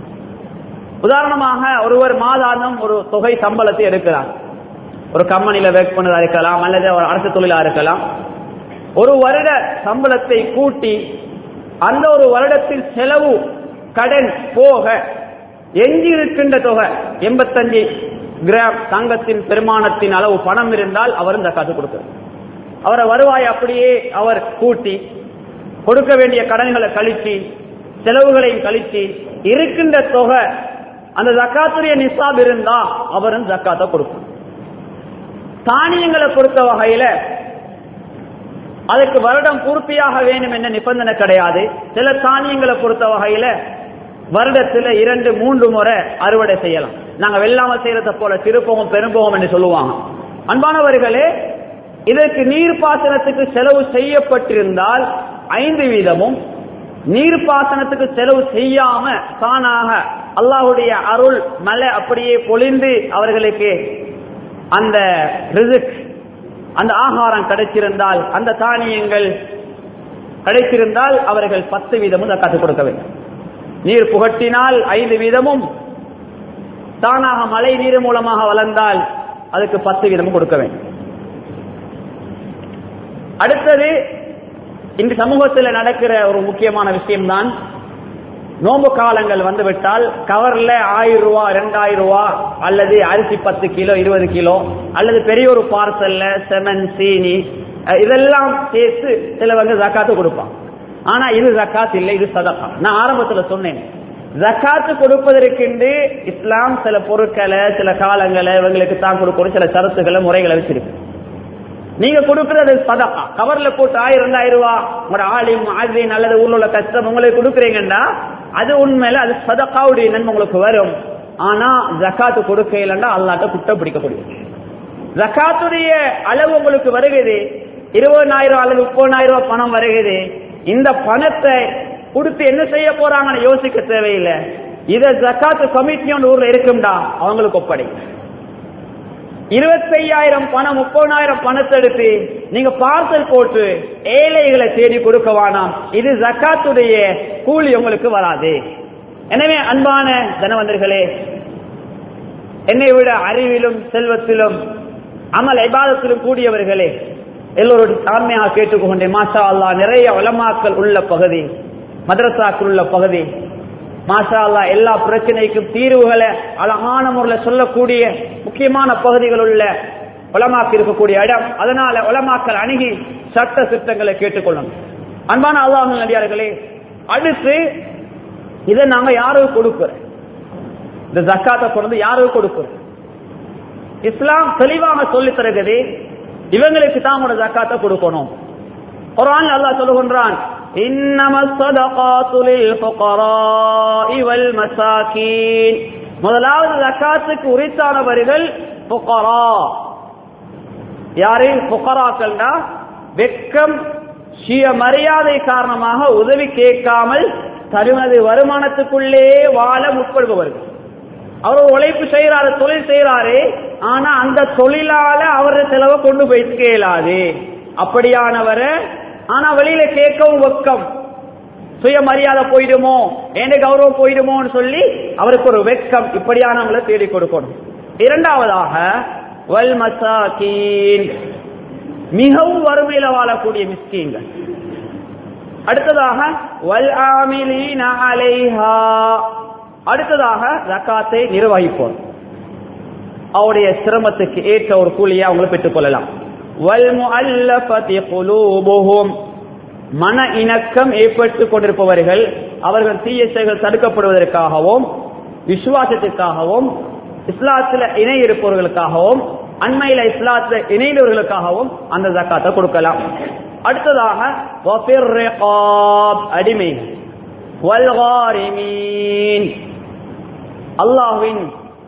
உதாரணமாக ஒருவர் மாதாந்தம் ஒரு தொகை சம்பளத்தை எடுக்கிறார் ஒரு கம்பெனியில ஒர்க் பண்ணதா இருக்கலாம் அல்லது ஒரு அரசு தொழிலா இருக்கலாம் ஒரு வருட சம்பளத்தை கூட்டி அந்த ஒரு வருடத்தில் செலவு கடன் போக எஞ்சி இருக்கின்ற தொகை எண்பத்தஞ்சு கிராம் தங்கத்தின் பெருமானத்தின் அளவு பணம் இருந்தால் அவரும் ஜக்காத்து கொடுக்கிறார் அவரை வருவாய் அப்படியே அவர் கூட்டி கொடுக்க வேண்டிய கடன்களை கழிச்சு செலவுகளையும் கழிச்சு இருக்கின்ற தொகை அந்த ஜக்காத்துடைய நிசாப் இருந்தா அவரும் ஜக்காத்தை கொடுக்கும் தானியங்களை பொறுத்த வகையில அதுக்கு வருடம் பூர்த்தியாக வேண்டும் என்ற நிபந்தனை கிடையாது சில தானியங்களை பொறுத்த வகையில வருடத்துல இரண்டு மூன்று முறை அறுவடை செய்யலாம் நாங்க வெள்ளாம செய்யறத போல திருப்பவும் பெரும்பவும் என்று சொல்லுவாங்க அன்பானவர்களே இதற்கு நீர்ப்பாசனத்துக்கு செலவு செய்யப்பட்டிருந்தால் ஐந்து வீதமும் நீர்ப்பாசனத்துக்கு செலவு செய்யாம தானாக அல்லாஹுடைய அருள் மலை அப்படியே பொழிந்து அவர்களுக்கு அந்த ரிசுக் அந்த ஆகாரம் கிடைச்சிருந்தால் அந்த தானியங்கள் கிடைத்திருந்தால் அவர்கள் பத்து வீதமும் கற்றுக் கொடுக்க வேண்டும் நீர் புகட்டினால் ஐந்து வீதமும் தானாக மழை நீர் மூலமாக வளர்ந்தால் அதுக்கு பத்து வீதமும் கொடுக்க வேண்டும் அடுத்தது இந்த சமூகத்தில் நடக்கிற ஒரு முக்கியமான விஷயம்தான் நோம்பு காலங்கள் வந்துவிட்டால் கவர்ல ஆயிரம் ரூபா ரெண்டாயிரம் ரூபா அல்லது அரிசி பத்து கிலோ இருபது கிலோ அல்லது பெரிய ஒரு பார்சல்ல செமன் சீனி அஹ் இதெல்லாம் சேர்த்து சிலவங்க ஜக்காத்து கொடுப்பாங்க ஆனா இது ஜக்காத் இல்லை இது சதகா நான் ஆரம்பத்துல சொன்னேன் ஜக்காத்து கொடுப்பதற்கென்று இஸ்லாம் சில பொருட்களை சில காலங்களை இவங்களுக்கு தான் கொடுக்கணும் சில சரத்துக்களை முறைகளை வச்சிருக்கு நீங்க கொடுக்கறது சதகா கவர்ல போட்டு ஆயிரம் ரெண்டாயிரம் ரூபா உங்களோட ஆலிம் ஆசிரியர் அல்லது ஊர்ல உள்ள கஷ்டம் உங்களுக்கு கொடுக்குறீங்கன்னா அது உண்மையில அது சதகாவுடைய நன்மை உங்களுக்கு வரும் ஆனா ஜக்காத்து கொடுக்க இல்லைன்னா அல்லாட்ட குற்றம் பிடிக்கக்கூடிய ஜக்காத்துடைய அளவு உங்களுக்கு வருகிறது இருபதாயிரம் அல்லது முப்பதாயிரம் ரூபாய் பணம் வருகிறது இந்த பணத்தை கொடுத்து என்ன செய்ய போறாங்கன்னு யோசிக்க தேவையில்லை இத ஜக்காத்து கமிட்டியோட ஊர்ல இருக்கும்டா அவங்களுக்கு ஒப்படை இருபத்தையாயிரம் பணம் முப்பதாயிரம் பணத்தை எடுத்து நீங்க பார்சல் போட்டு ஏழைகளை தேடி கொடுக்க வேணாம் இது ஜக்காத்துடைய கூலி உங்களுக்கு வராது எனவே அன்பான தனவந்தர்களே என்னை விட அறிவிலும் செல்வத்திலும் அமல் ஐபாதத்திலும் கூடியவர்களே எல்லோருடைய தாழ்மையாக கேட்டுக்கொண்டேன் மாஷா அல்லா நிறைய உலமாக்கள் உள்ள பகுதி மதரசாக்கள் உள்ள பகுதி மாஷா அல்லா எல்லா பிரச்சனைக்கும் தீர்வுகளை அழகான முறையில் சொல்லக்கூடிய முக்கியமான பகுதிகள் உள்ள உலமாக்கு இருக்கக்கூடிய இடம் அதனால உலமாக்கள் அணுகி சட்ட சித்தங்களை கேட்டுக்கொள்ளணும் அன்பான அல்லாஹ் நடிகார்களே அடுத்து இதை நாங்க யாருக்கு கொடுக்கிறோம் இந்த ஜக்காத்தை கொண்டு யாருக்கு கொடுக்கிறோம் இஸ்லாம் தெளிவாக சொல்லி தருகிறது இவங்களுக்கு தான் உங்களோட ஜக்காத்தை கொடுக்கணும் குரான் அல்லாஹ் சொல்லுகின்றான் إنما الصدقات للفقراء والمساكين முதலாவது ஜக்காத்துக்கு உரித்தானவர்கள் புகரா யாரு புகராக்கள்னா வெக்கம் சுய மரியாதை காரணமாக உதவி கேட்காமல் தருமது வருமானத்துக்குள்ளே வாழ முற்படுபவர்கள் அவர் உழைப்பு செய்யறாரு தொழில் செய்யறாரு ஆனா அந்த தொழிலால அவரது செலவை கொண்டு போய் கேளாது அப்படியானவரை ஆனா வெளியில கேட்கவும் வெக்கம் சுய மரியாதை போயிடுமோ ஏண்ட கௌரவம் போயிடுமோன்னு சொல்லி அவருக்கு ஒரு வெக்கம் இப்படியானவங்களை தேடி கொடுக்கணும் இரண்டாவதாக வல் மசாக்கீன் மிகவும் வறுமையில வாழக்கூடிய மிஸ்கீன்கள் அடுத்ததாக வல் ஆமிலீன அலைஹா அடுத்ததாக ஜக்காத்தை நிர்வகிப்போம் அவருடைய சிரமத்துக்கு ஏற்ற ஒரு கூலியை அவங்களை பெற்றுக் கொள்ளலாம் வல் முஅல்லஃபதி குலூபுஹும் மன இணக்கம் ஏற்பட்டுக் கொண்டிருப்பவர்கள் அவர்கள் தீய செயல்கள் தடுக்கப்படுவதற்காகவும் விசுவாசத்திற்காகவும் இஸ்லாத்துல இணை இருப்பவர்களுக்காகவும் அண்மையில இஸ்லாத்துல இணைந்தவர்களுக்காகவும் அந்த ஜக்காத்தை கொடுக்கலாம் அடுத்ததாக வஃபிர் ரிகாப் அடிமை வல்காரிமீன் அல்லாஹ்வின்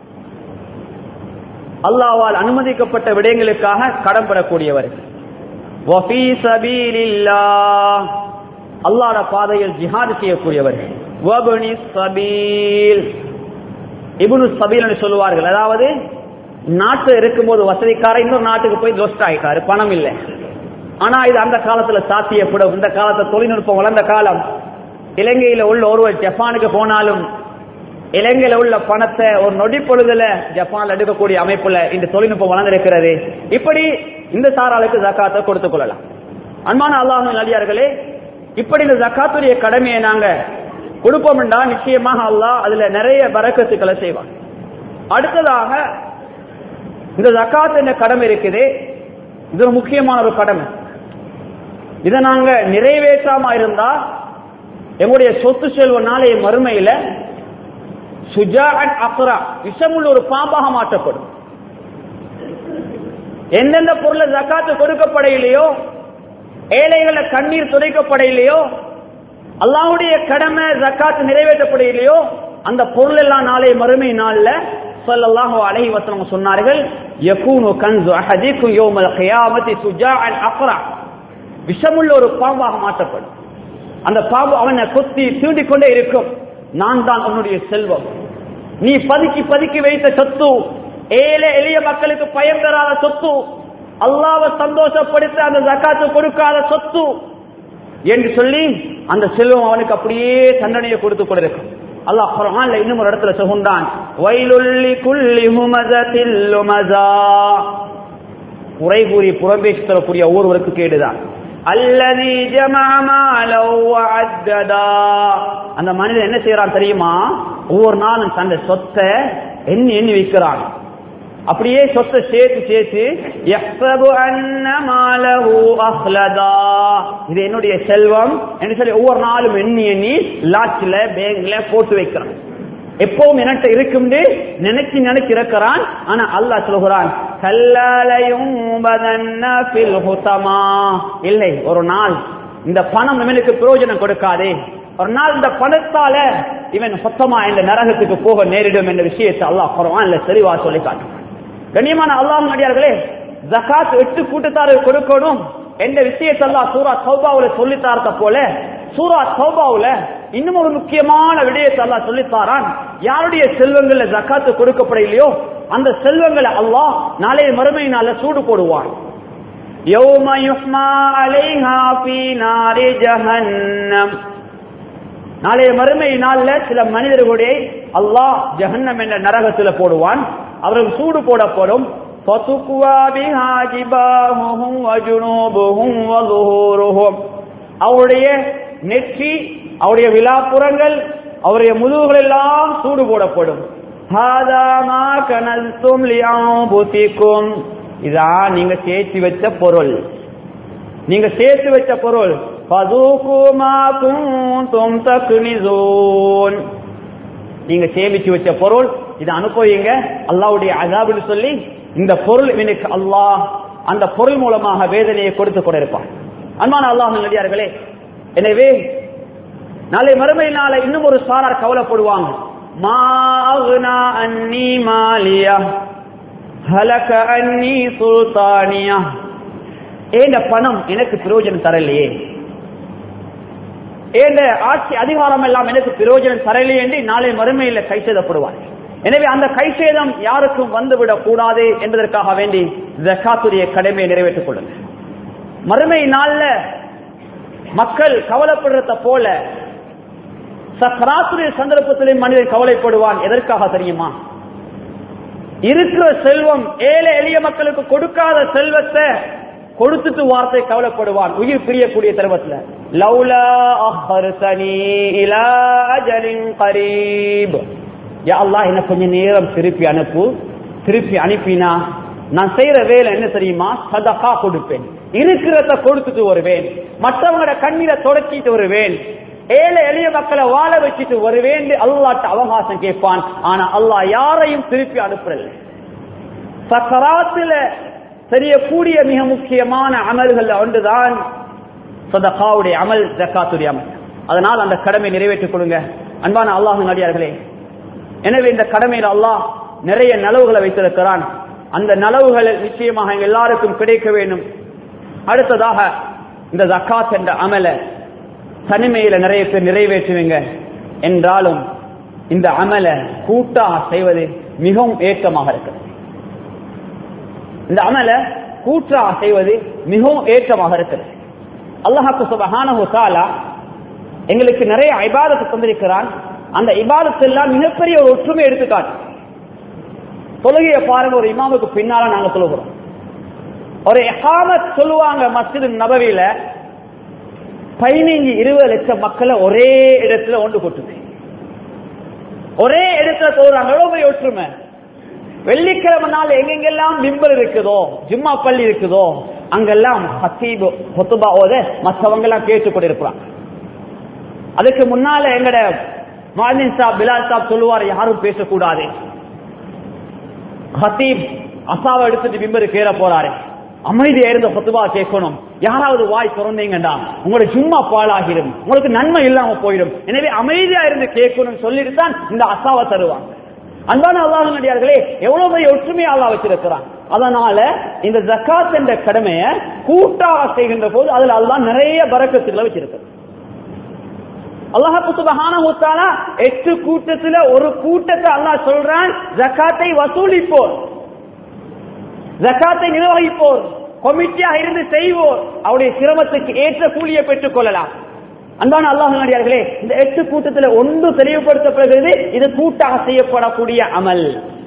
அல்லாஹ்வால் அனுமதிக்கப்பட்ட விடயங்களுக்காக கடன் பெறக்கூடியவர் வஃபீ சபீலில்லாஹ் அல்லாஹ்ட பாதையில் ஜிஹாத் செய்யக்கூடியவர்கள் வபனி சபீல் இப்னு சபீல் என்று சொல்லுவார்கள் அதாவது நாட்டு இருக்கும்போது வசதிக்கார இன்னொரு நாட்டுக்கு போய் லொஸ்ட் ஆயிட்டாரு பணம் இல்லை ஆனா இது அந்த காலத்துல சாத்தியப்படும் இந்த காலத்துல தொழில்நுட்பம் வளர்ந்த காலம் இலங்கையில உள்ள ஒருவர் ஜப்பானுக்கு போனாலும் இலங்கையில உள்ள பணத்தை ஒரு நொடி பொழுதுல ஜப்பான்ல எடுக்கக்கூடிய அமைப்புல இந்த தொழில்நுட்பம் வளர்ந்திருக்கிறது இப்படி இந்த சாராளுக்கு ஜக்காத்தை கொடுத்துக் கொள்ளலாம் அன்பான அல்லாஹ் நடிகார்களே இப்படி இந்த ஜக்காத்துடைய கடமையை நாங்க கொடுப்போம் என்றா நிச்சயமாக அல்லாஹ் அதுல நிறைய பறக்கத்துக்களை செய்வான் அடுத்ததாக இந்த ஜக்காத் என்ற கடமை இருக்குது இது ஒரு முக்கியமான ஒரு கடமை இதை நாங்க நிறைவேற்றாம இருந்தா எங்களுடைய சொத்து செல்வ நாளைய மறுமையில சுஜா அண்ட் அக்ரா விஷமுள்ள ஒரு பாம்பாக மாற்றப்படும் எந்தெந்த பொருளை ஜக்காத்து கொடுக்கப்படையிலையோ ஏழைகளை கண்ணீர் துடைக்கப்படையிலையோ அல்லாஹ்வுடைய கடமை ஜக்காத்து நிறைவேற்றப்படையிலையோ அந்த பொருள் எல்லாம் நாளை மறுமை நாள்ல ஸல்லல்லாஹு அலைஹி வஸல்லம் சொன்னார்கள் யகூனு கன்சு அஹதிக்கும் யௌமல் கியாமத்தி சுஜாஅன் அக்ரா விஷமுள்ள ஒரு பாம்பாக மாற்றப்படும் அந்த பாம்பு அவனை கொத்தி தீண்டிக் கொண்டே இருக்கும் நான் தான் உன்னுடைய செல்வம் நீ பதுக்கி பதுக்கி வைத்த சொத்து ஏழை எளிய மக்களுக்கு பயம் தராத சொத்து அல்லாவை சந்தோஷப்படுத்த அந்த ஜக்காத்து கொடுக்காத சொத்து என்று சொல்லி அந்த செல்வம் அவனுக்கு அப்படியே தண்டனையை கொடுத்து கொண்டிருக்கும் அல்லாஹ் குர்ஆன்ல இன்னும் ஒரு இடத்துல சொல்கின்றான் வைலுல்லி குல்லி ஹுமஸத்தில் லுமஸா குறை கூறி புறம்பேசி தரக்கூடிய ஒவ்வொருவருக்கு கேடுதான் அல்லதி அந்த மனிதன் என்ன செய்யறான் தெரியுமா ஒவ்வொரு நாளும் தன் சொத்தை எண்ணி எண்ணி வைக்கிறான் அப்படியே சொத்தை சேர்த்து சேர்த்து யஹ்சபு அன்ன மாலஹு அஹ்லதா இது என்னுடைய செல்வம் என்று சொல்லி ஒவ்வொரு நாளும் எண்ணி எண்ணி லாட்சில பேங்க்ல போட்டு வைக்கிறான் எப்பவும் என்கிட்ட இருக்கும்னு நினைச்சு நினைச்சு இருக்கிறான் ஆனா அல்லாஹ் சொல்கிறான் கல்லாலையும் இல்லை ஒரு நாள் இந்த பணம் இவனுக்கு பிரயோஜனம் கொடுக்காதே ஒரு நாள் இந்த பணத்தால இவன் சுத்தமா இந்த நரகத்துக்கு போக நேரிடும் என்ற விஷயத்தை அல்லாஹ் குர்ஆன்ல தெளிவா சொல்லி காட்டுவான் கண்ணியமான அல்லாஹ் நடிகார்களே ஜகாத் எட்டு கூட்டத்தாரு கொடுக்கணும் என்ற விஷயத்தை அல்லாஹ் சூரா சௌபாவுல சொல்லித்தாரத்த போல சூரா சௌபாவுல இன்னும் ஒரு முக்கியமான விடயத்தை அல்லாஹ் சொல்லித்தாரான் யாருடைய செல்வங்கள்ல ஜக்காத்து கொடுக்கப்படலையோ அந்த செல்வங்களை அல்லாஹ் நாளைய மறுமையினால சூடு போடுவான் யௌம யுஹ்மா அலைஹா ஃபீ நாரி ஜஹன்னம் நாளைய மறுமை நாள்ல சில மனிதர்களுடைய அல்லாஹ் ஜஹன்னம் என்ற நரகத்துல போடுவான் அவர்கள் சூடு போடப்படும் فَتُكْوَى بِهَا جِبَاهُهُمْ وَجُنُوبُهُمْ وَظُهُورُهُمْ அவருடைய நெற்றி அவருடைய விழாப்புறங்கள் அவருடைய முதுகுகள் எல்லாம் சூடு போடப்படும் هَذَا مَا كَنَزْتُمْ لِأَنفُسِكُمْ இதான் நீங்க சேர்த்து வச்ச பொருள் நீங்க சேர்த்து வச்ச பொருள் فَذُوقُوا مَا كُنتُمْ تَكْنِزُونَ நீங்க சேமிச்சு வச்ச பொருள் இதை அனுப்புவீங்க அல்லாவுடைய அதாபுன்னு சொல்லி இந்த பொருள் இவனுக்கு அல்லாஹ் அந்த பொருள் மூலமாக வேதனையை கொடுத்து கொண்டிருப்பான் அன்பான அல்லாஹ் நடிகார்களே எனவே நாளை மறுமை நாளை இன்னும் ஒரு சாரார் கவலைப்படுவாங்க மாகுனா அன்னி மாலியா ஹலக அன்னி சுல்தானியா ஏண்ட பணம் எனக்கு பிரயோஜனம் தரலையே ஏண்ட ஆட்சி அதிகாரம் எல்லாம் எனக்கு பிரயோஜனம் தரலையே என்று நாளை மறுமையில கை செய்தப்படுவார் எனவே அந்த கைசேதம் யாருக்கும் வந்துவிடக் கூடாது என்பதற்காக வேண்டி ஜக்காத்துடைய கடமையை நிறைவேற்றிக் கொள்ளுங்க மறுமை நாள்ல மக்கள் கவலைப்படுறத போல சக்கராத்துடைய சந்தர்ப்பத்திலே மனிதன் கவலைப்படுவான் எதற்காக தெரியுமா இருக்கிற செல்வம் ஏழை எளிய மக்களுக்கு கொடுக்காத செல்வத்தை கொடுத்துட்டு வார்த்தை கவலைப்படுவான் உயிர் பிரியக்கூடிய தருவத்துல லவ்லா அஹ்ஹர்தனி இலா அஜலின் கரீப் யா அல்லாஹ் என்ன கொஞ்ச நேரம் திருப்பி அனுப்பு திருப்பி அனுப்பினா நான் செய்யற வேலை என்ன தெரியுமா சதகா கொடுப்பேன் இருக்கிறத கொடுத்துட்டு வருவேன் மற்றவங்களோட கண்ணீரை தொடச்சிட்டு வருவேன் ஏழை எளிய மக்களை வாழ வச்சுட்டு வருவேன் அல்லாட்ட அவகாசம் கேட்பான் ஆனா அல்லாஹ் யாரையும் திருப்பி அனுப்புறல சக்கராத்துல தெரியக்கூடிய மிக முக்கியமான அமல்கள் ஒன்றுதான் சதகாவுடைய அமல் ஜக்காத்துடைய அமல் அதனால் அந்த கடமை நிறைவேற்றிக் கொடுங்க அன்பான அல்லாஹ் நடிகார்களே எனவே இந்த கடமையில் அல்லாஹ் நிறைய நலவுகளை வைத்திருக்கிறான் அந்த நலவுகள் நிச்சயமாக எங்க எல்லாருக்கும் கிடைக்க வேண்டும் அடுத்ததாக இந்த ஜக்காத் என்ற அமல தனிமையில நிறைய பேர் நிறைவேற்றுவீங்க என்றாலும் இந்த அமல கூட்டாக செய்வது மிகவும் ஏற்றமாக இருக்கிறது இந்த அமல கூட்டாக செய்வது மிகவும் ஏற்றமாக இருக்கிறது அல்லாஹாக்கு சுபஹானஹு தஆலா எங்களுக்கு நிறைய இபாதத்தை தந்திருக்கிறான் அந்த இபாதத்தெல்லாம் மிகப்பெரிய ஒரு ஒற்றுமை எடுத்துக்காட்டு தொழுகையை பாருங்க ஒரு இமாமுக்கு பின்னால நாங்க சொல்லுகிறோம் ஒரு எஹாமத் சொல்லுவாங்க மஸ்ஜித் நபவியில பதினைஞ்சு இருபது லட்சம் மக்களை ஒரே இடத்துல ஒன்று கொட்டுது ஒரே இடத்துல தோறாங்க எவ்வளவு பெரிய ஒற்றுமை வெள்ளிக்கிழமை நாள் எங்கெங்கெல்லாம் பிம்பல் இருக்குதோ ஜிம்மா பள்ளி இருக்குதோ அங்கெல்லாம் ஹத்தீபு ஹொத்துபா ஓத மற்றவங்க எல்லாம் கேட்டுக் கொண்டிருக்கிறாங்க அதுக்கு முன்னால எங்கட மாலின் சாப் பிலால் சாப் சொல்லுவார் யாரும் பேசக்கூடாது ஹத்தீப் அசாவை எடுத்துட்டு பிம்பருக்கு ஏற போறாரு அமைதியா இருந்த ஹொத்துபா கேட்கணும் யாராவது வாய் திறந்தீங்கடா உங்களோட சும்மா பாழாகிடும் உங்களுக்கு நன்மை இல்லாம போயிடும் எனவே அமைதியா இருந்து கேட்கணும் சொல்லிட்டு தான் இந்த அசாவை தருவாங்க அன்பான அல்லாஹ் நடிகார்களே எவ்வளவு பெரிய ஒற்றுமையா அல்லாஹ் வச்சிருக்கிறான் அதனால இந்த ஜக்காத் என்ற கடமையை கூட்டாக செய்கின்ற போது அதுல அல்லாஹ் நிறைய பறக்கத்துகளை வச்சிருக்கிறான் அல்லாஹு சுபஹானஹு தஆலா எட்டு கூட்டத்துல ஒரு கூட்டத்தை அல்லாஹ் சொல்றான் ஜக்காத்தை வசூலிப்போர் ஜக்காத்தை நிர்வகிப்போர் கமிட்டியாக இருந்து செய்வோர் அவருடைய சிரமத்துக்கு ஏற்ற கூலியை பெற்றுக் கொள்ளலாம் அன்பான அல்லாஹ் நடிகார்களே இந்த எட்டு கூட்டத்தில் ஒன்று தெளிவுபடுத்தப்படுகிறது இது கூட்டாக செய்யப்படக்கூடிய அமல்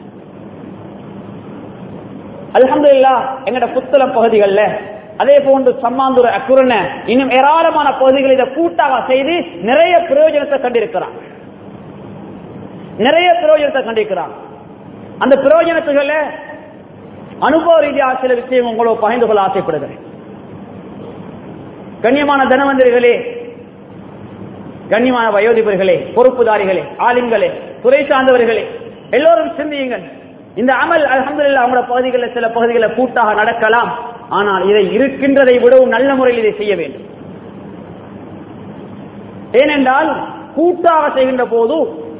அல்ஹம்துலில்லா எங்கட புத்தளம் பகுதிகளில் அதே போன்று சம்மாந்துர அக்குரண இன்னும் ஏராளமான பகுதிகள் இதை கூட்டாக செய்து நிறைய பிரயோஜனத்தை கண்டிருக்கிறான் நிறைய பிரயோஜனத்தை கண்டிருக்கிறான் அந்த பிரயோஜனத்துகள அனுபவ ரீதியாக சில விஷயம் உங்களோட பகிர்ந்து கொள்ள ஆசைப்படுகிறேன் கண்ணியமான தனவந்தர்களே கண்ணியமான வயோதிபர்களே பொறுப்புதாரிகளே ஆலிம்களே துறை சார்ந்தவர்களே எல்லோரும் சிந்தியுங்கள் இந்த அமல் அலமதுல்லா அவங்களோட பகுதிகளில் சில பகுதிகளில் கூட்டாக நடக்கலாம் ஆனால் இதை இருக்கின்றதை விடவும் நல்ல முறையில் இதை செய்ய வேண்டும் ஏனென்றால் கூட்டாக செய்கின்ற போது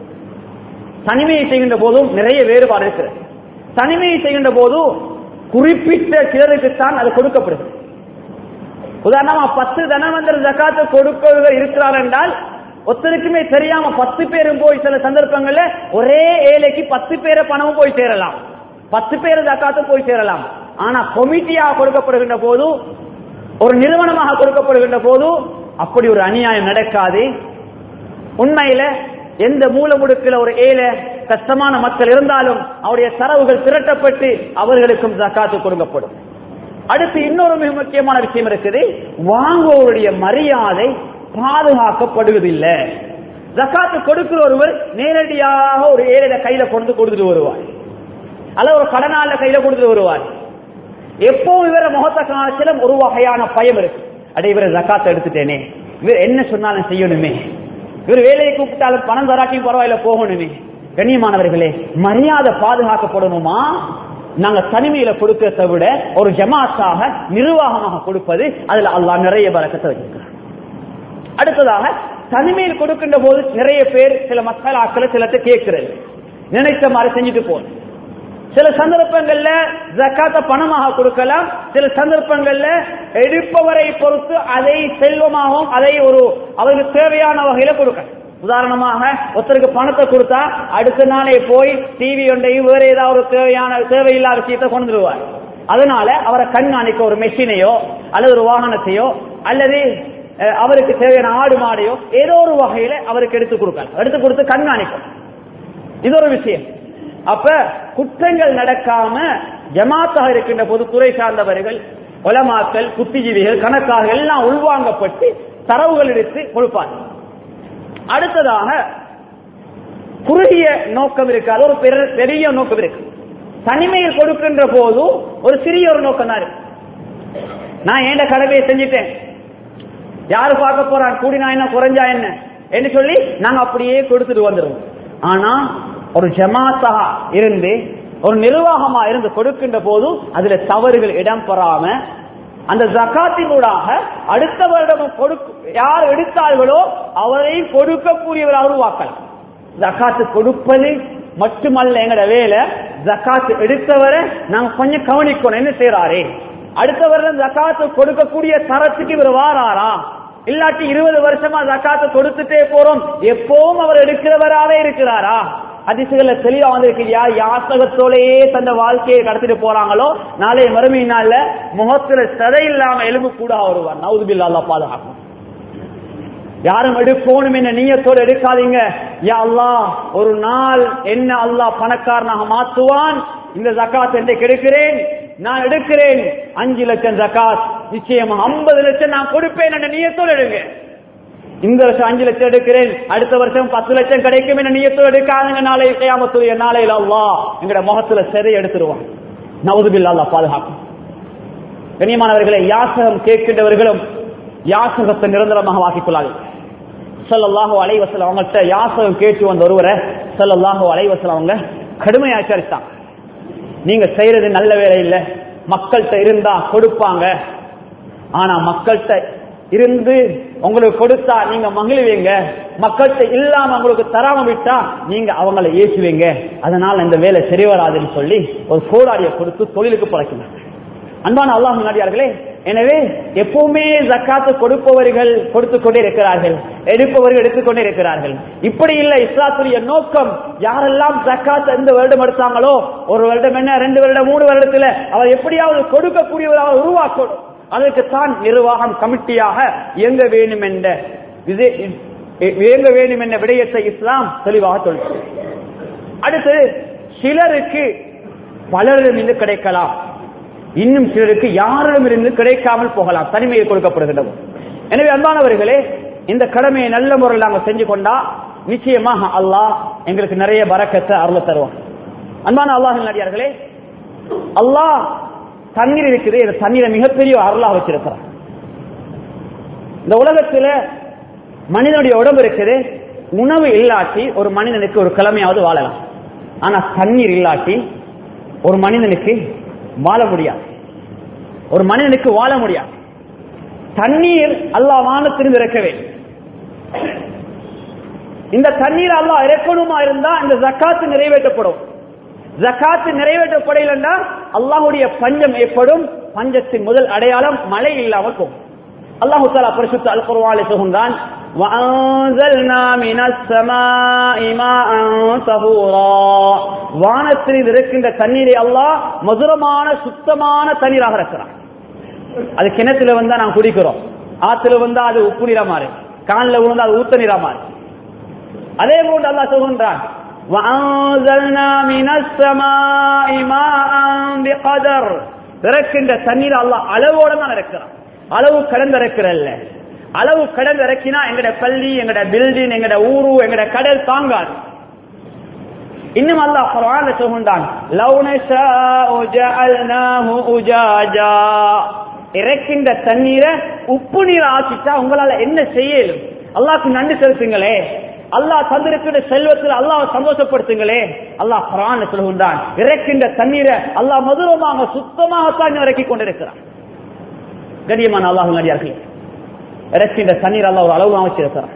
தனிமையை செய்கின்ற போதும் நிறைய வேறுபாடு இருக்கிறது தனிமையை செய்கின்ற போது குறிப்பிட்ட சிலருக்குத்தான் அது கொடுக்கப்படுகிறது உதாரணமா பத்து தனவந்தர் ஜக்காத்து கொடுக்கவர் இருக்கிறார் என்றால் ஒருத்தருக்குமே தெரியாம பத்து பேரும் போய் சில சந்தர்ப்பங்கள்ல ஒரே ஏழைக்கு பத்து பேரை பணமும் போய் சேரலாம் பத்து பேர் ஜக்காத்தும் போய் சேரலாம் ஆனா கொமிட்டியாக கொடுக்கப்படுகின்ற போது ஒரு நிறுவனமாக கொடுக்கப்படுகின்ற போது அப்படி ஒரு அநியாயம் நடக்காது உண்மையில எந்த மூல முடுக்கில் ஒரு ஏழை கஷ்டமான மக்கள் இருந்தாலும் அவருடைய தரவுகள் திரட்டப்பட்டு அவர்களுக்கும் ஜக்காத்து கொடுக்கப்படும் அடுத்து இன்னொரு மிக முக்கியமான விஷயம் இருக்குது வாங்குவோருடைய மரியாதை பாதுகாக்கப்படுவதில்லை ஜக்காத்து கொடுக்கிற ஒருவர் நேரடியாக ஒரு ஏழை கையில கொண்டு கொடுத்துட்டு வருவார் அல்லது ஒரு கடனால கையில கொடுத்துட்டு வருவார் எப்பவும் இவர முகத்த காலத்தில ஒரு வகையான பயம் இருக்கு அடே இவரை ஜக்காத்தை எடுத்துட்டேனே இவர் என்ன சொன்னாலும் செய்யணுமே இவர் வேலையை கூப்பிட்டாலும் பணம் தராட்டியும் பரவாயில்ல போகணுமே கண்ணியமானவர்களே மரியாதை பாதுகாக்கப்படணுமா நாங்க தனிமையில கொடுக்கிறத விட ஒரு ஜமாத்தாக நிர்வாகமாக கொடுப்பது அதுல அல்லாஹ் நிறைய பறக்கத்தை வச்சிருக்கிறார் அடுத்ததாக தனிமையில் கொடுக்கின்ற போது நிறைய பேர் சில மக்களாக்களை சிலத்தை கேட்கிறது நினைத்த மாதிரி செஞ்சுட்டு போகணும் சில சந்தர்ப்பங்கள்ல ஜக்காத்த பணமாக கொடுக்கலாம் சில சந்தர்ப்பங்கள்ல எடுப்பவரை பொறுத்து அதை செல்வமாகவும் அதை ஒரு அவருக்கு தேவையான வகையில கொடுக்கலாம் உதாரணமாக ஒருத்தருக்கு பணத்தை கொடுத்தா அடுத்த நாளே போய் டிவி ஒன்றையும் வேற ஏதாவது ஒரு தேவையான தேவையில்லாத விஷயத்தை கொண்டு வருவார் அதனால அவரை கண்காணிக்க ஒரு மெஷினையோ அல்லது ஒரு வாகனத்தையோ அல்லது அஹ், அவருக்கு தேவையான ஆடு மாடையோ ஏதோ ஒரு வகையில அவருக்கு எடுத்து கொடுக்கலாம் எடுத்து கொடுத்து கண்காணிக்கும் இது ஒரு விஷயம் அப்ப குற்றங்கள் நடக்காம ஜமாத்தாக இருக்கின்ற போது துறை சார்ந்தவர்கள் உலமாக்கள் புத்திஜீவிகள் கணக்காக எல்லாம் உள்வாங்கப்பட்டு தரவுகள் எடுத்து கொடுப்பார்கள் அடுத்ததாக குறுகிய நோக்கம் இருக்காது ஒரு பெரு- பெரிய நோக்கம் இருக்கு தனிமையில் கொடுக்கின்ற போது ஒரு சிறிய ஒரு நோக்கம் தான் இருக்கு நான் ஏண்ட கடமையை செஞ்சிட்டேன் யாரு பார்க்க போறான் கூடினா என்ன குறைஞ்சா என்ன என்று சொல்லி நாங்க அப்படியே கொடுத்துட்டு வந்துடுவோம் ஆனா ஒரு ஜமாத்தா இருந்து ஒரு நிர்வாகமா இருந்து கொடுக்கின்ற போது அதுல தவறுகள் இடம் பெறாம அந்த ஜக்காத்தினூடாக அடுத்த வருடம் கொடுக்க யார் எடுத்தார்களோ அவரையும் கொடுக்கக்கூடியவராக உருவாக்கலாம் ஜக்காத்து கொடுப்பது மட்டுமல்ல எங்கட வேலை ஜக்காத்து எடுத்தவரை நாங்க கொஞ்சம் கவனிக்கணும் என்ன செய்யறாரே அடுத்த வருடம் ஜக்காத்து கொடுக்கக்கூடிய தரத்துக்கு இவர் வாராரா இல்லாட்டி இருபது வருஷமா ஜக்காத்து கொடுத்துட்டே போறோம் எப்பவும் அவர் எடுக்கிறவராவே இருக்கிறாரா அதிசுகள தெளிவா வந்திருக்கிறியா யாசகத்தோடையே தந்த வாழ்க்கையை கடத்திட்டு போறாங்களோ நாளை மறுமை நாள்ல முகத்துல சதை இல்லாம எலும்பு கூட வருவார் நவுதுபில்லா அல்லாஹ் பாதுகாக்கும் யாரும் எடுக்கணும் என்ன நீயத்தோடு எடுக்காதீங்க யா அல்லாஹ் ஒரு நாள் என்ன அல்லாஹ் பணக்காரனாக மாத்துவான் இந்த ஜக்காத் என்று எடுக்கிறேன் நான் எடுக்கிறேன் அஞ்சு லட்சம் ஜக்காத் நிச்சயமா ஐம்பது லட்சம் நான் கொடுப்பேன் என்ற நீயத்தோடு எடுங்க இந்த வருஷம் அஞ்சு லட்சம் எடுக்கிறேன் அடுத்த வருஷம் பத்து லட்சம் கிடைக்கும் என்ற நீயத்தோடு எடுக்காதுங்க நாளை செய்யாமத்துடைய நாளையில அல்லாஹ் எங்கட முகத்துல சிறை எடுத்துருவான் நவுதுபில்லா அல்லாஹ் பாதுகாக்கும் கண்ணியமானவர்களை யாசகம் கேட்கின்றவர்களும் யாசகத்தை நிரந்தரமாக வாக்கிக் கொள்ளாது சல்லல்லாஹு அலைவசல் அவங்கள்ட்ட யாசகம் கேட்டு வந்த ஒருவரை சல்லல்லாஹு அலைவசல் அவங்க கடுமையா எச்சரித்தான் நீங்க செய்யறது நல்ல வேலை இல்லை மக்கள்கிட்ட இருந்தா கொடுப்பாங்க ஆனா மக்கள்கிட்ட இருந்து உங்களுக்கு கொடுத்தா நீங்க மகிழ்வீங்க மக்கள்கிட்ட இல்லாம உங்களுக்கு தராம விட்டா நீங்க அவங்களை ஏசுவீங்க அதனால இந்த வேலை சரி வராதுன்னு சொல்லி ஒரு கோடாரியை கொடுத்து தொழிலுக்கு பழக்கினாங்க அன்பான அல்லாஹ் முன்னாடியார்களே எனவே எப்பவுமே ஜக்காத்து கொடுப்பவர்கள் கொடுத்து கொண்டே இருக்கிறார்கள் எடுப்பவர்கள் எடுத்துக்கொண்டே இருக்கிறார்கள் இப்படி இல்லை இஸ்லாத்துடைய நோக்கம் யாரெல்லாம் ஜக்காத் எந்த வருடம் எடுத்தாங்களோ ஒரு வருடம் என்ன ரெண்டு வருடம் மூணு வருடத்துல அவர் எப்படியாவது கொடுக்கக்கூடியவராக உருவாக்கணும் அதற்கு தான் நிர்வாகம் கமிட்டியாக இயங்க வேண்டும் என்ற விதை- இயங்க வேண்டும் என்ற விடயத்தை இஸ்லாம் தெளிவாக சொல்கிறது அடுத்து சிலருக்கு பலரிடமிருந்து கிடைக்கலாம் இன்னும் சிலருக்கு யாரிடமிருந்து கிடைக்காமல் போகலாம் தனிமையை கொடுக்கப்படுகின்றது எனவே அன்பானவர்களே இந்த கடமையை நல்ல முறையில் நாங்கள் செஞ்சு கொண்டா நிச்சயமாக அல்லாஹ் எங்களுக்கு நிறைய பறக்கத்தை அருள தருவான் அன்பான அல்லாஹ் நடிகார்களே அல்லாஹ் தண்ணீர் இருக்குது இந்த தண்ணீரை மிகப்பெரிய அருளாக வச்சிருக்கிறார் இந்த உலகத்துல மனிதனுடைய உடம்பு இருக்குது உணவு இல்லாட்டி ஒரு மனிதனுக்கு ஒரு கிழமையாவது வாழலாம் ஆனா தண்ணீர் இல்லாட்டி ஒரு மனிதனுக்கு வாழ முடியாது ஒரு மனிதனுக்கு வாழ முடியாது தண்ணீர் அல்லாஹ் வானத்திலிருந்து இறக்க வேண்டும் இந்த தண்ணீர் அல்லாஹ் இறக்கணுமா இருந்தா இந்த ஜக்காத்து நிறைவேற்றப்படும் ஜக்காத்து நிறைவேற்றப்படலைன்னா அல்லாஹுடைய பஞ்சம் ஏற்படும் பஞ்சத்தின் முதல் அடையாளம் மழை இல்லாமல் போகும் அல்லாஹு தாலா பரிசுத்த அல் குர்ஆனில் சொல்கின்றான் وَأَنزَلْنَا مِنَ السَّمَاءِ مَاءً طَهُورًا வானத்தில் இருக்கின்ற தண்ணீரை அல்லாஹ் மதுரமான சுத்தமான தண்ணீராக இருக்கிறான் அது கிணத்துல வந்தா நாம் குடிக்கிறோம் ஆத்துல வந்தா அது உப்பு நிறா மாறு காலில் விழுந்தா அது ஊத்த நிறா மாறு அதே போன்று அல்லாஹ் சொல்கின்றான் وَأَنزَلْنَا مِنَ السَّمَاءِ مَاءً بِقَدَرٍ இறக்கின்ற தண்ணீர் அல்லாஹ் அளவோட தான் இறக்கிறான் அளவு கடந்து இறக்கிறல்ல அளவு கடந்து இறக்கினா எங்கட பள்ளி எங்கட பில்டிங் எங்கட ஊரு எங்கட கடல் தாங்காது இன்னும் அல்லாஹ் குர்ஆன்ல சொல்கின்றான் லவ் நஷாஉ ஜஅல்னாஹு உஜாஜா இறக்கின்ற தண்ணீரை உப்பு நீர் ஆக்கிட்டா உங்களால என்ன செய்யலும் அல்லாஹ்க்கு நன்றி செலுத்துங்களே அல்லாஹ் தந்திருக்கிற செல்வத்தில் அல்லாஹ் சந்தோஷப்படுத்துங்களே அல்லாஹ் குர்ஆன்ல சொல்கின்றான் இறக்கின்ற தண்ணீரை அல்லாஹ் மதுரமாக சுத்தமாகத்தான் இறக்கி கொண்டிருக்கிறான் கண்ணியமான அல்லாஹ் நடிகார்கள் இறக்கின்ற தண்ணீர் அல்லாஹ் ஒரு அளவு வச்சிருக்கிறான்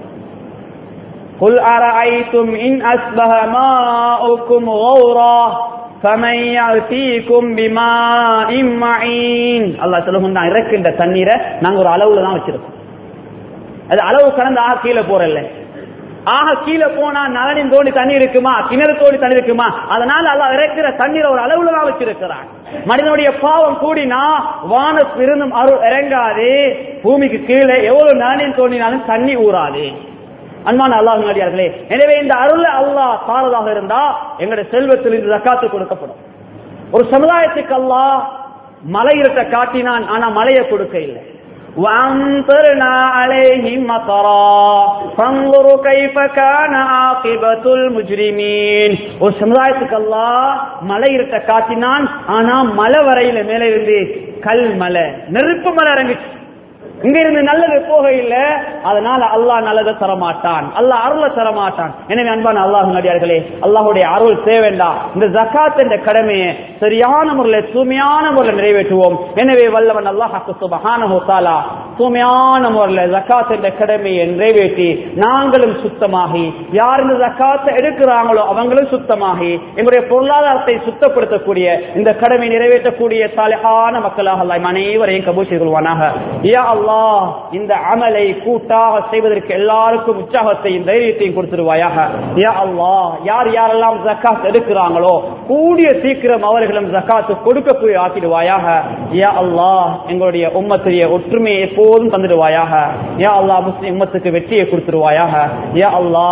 قل أرأيتم إن أصبح ماؤكم غورا فمن يأتيكم بماء معين அல்லாஹ் சொல்லுகிறான் இறக்கின்ற தண்ணீரை நாங்க ஒரு அளவுல தான் வச்சிருக்கோம் அது அளவு கடந்து ஆக கீழே போறல்ல ஆக கீழே போனா நலனின் தோண்டி தண்ணி இருக்குமா கிணறு தோண்டி தண்ணி இருக்குமா அதனால அல்லாஹ் இறக்கிற தண்ணீரை ஒரு அளவுல தான் வச்சிருக்கிறான் மனிதனுடைய பாவம் கூடினா வானத்திருந்தும் அருள் இறங்காது பூமிக்கு கீழே எவ்வளவு நலனின் தோண்டினாலும் தண்ணி ஊறாது அன்பான அல்லாஹ் நடிகார்களே எனவே இந்த அருள் அல்லாஹ் தாரதாக இருந்தா எங்களுடைய செல்வத்தில் இந்த ஜக்காத்து கொடுக்கப்படும் ஒரு சமுதாயத்துக்கு அல்லாஹ் மலை இருட்ட காட்டினான் ஆனா மலையை கொடுக்க இல்லை وأمطرنا عليهم مطرا فانظروا كيف كان عاقبة المجرمين ஒரு சமுதாயத்துக்கு அல்லாஹ் மலை இருட்ட காட்டினான் ஆனா மலை வரையில மேல இருந்து கல் மலை நெருப்பு மலை இறங்குச்சு இங்க இருந்து நல்லது போக இல்ல அதனால அல்லாஹ் நல்லதை தரமாட்டான் அல்லாஹ் அருளை தரமாட்டான் எனவே அன்பான அல்லாஹ் நடிகார்களே அல்லாஹுடைய அருள் தேவைண்டா இந்த ஜக்காத் என்ற கடமையை சரியான முறையில் தூய்மையான முறையில் நிறைவேற்றுவோம் எனவே வல்லவன் அல்லாஹ் சுபஹானஹு தஆலா தூய்மையான முறையில் ஜக்காத் என்ற கடமையை நிறைவேற்றி நாங்களும் சுத்தமாகி யார் இந்த ஜக்காத்தை எடுக்கிறாங்களோ அவங்களும் சுத்தமாகி எங்களுடைய பொருளாதாரத்தை சுத்தப்படுத்தக்கூடிய இந்த கடமை நிறைவேற்றக்கூடிய சாலிஹான மக்களாக அல்லாஹ் அனைவரையும் கபூல் செய்து கொள்வானாக யா அல்லாஹ் இந்த அமலை கூட்டாக செய்வதற்கு எல்லாருக்கும் உற்சாகத்தையும் தைரியத்தையும் கொடுத்துருவாயாக யா அல்லாஹ் யார் யாரெல்லாம் ஜக்காத் எடுக்கிறாங்களோ கூடிய சீக்கிரம் அவர்களும் ஜக்காத்து கொடுக்கக்கூடிய ஆக்கிடுவாயாக யா அல்லாஹ் எங்களுடைய உம்மத்துடைய ஒற்றுமையை எப்போதும் தந்துடுவாயாக யா அல்லாஹ் முஸ்லிம் உம்மத்துக்கு வெற்றியை கொடுத்துருவாயாக யா அல்லாஹ்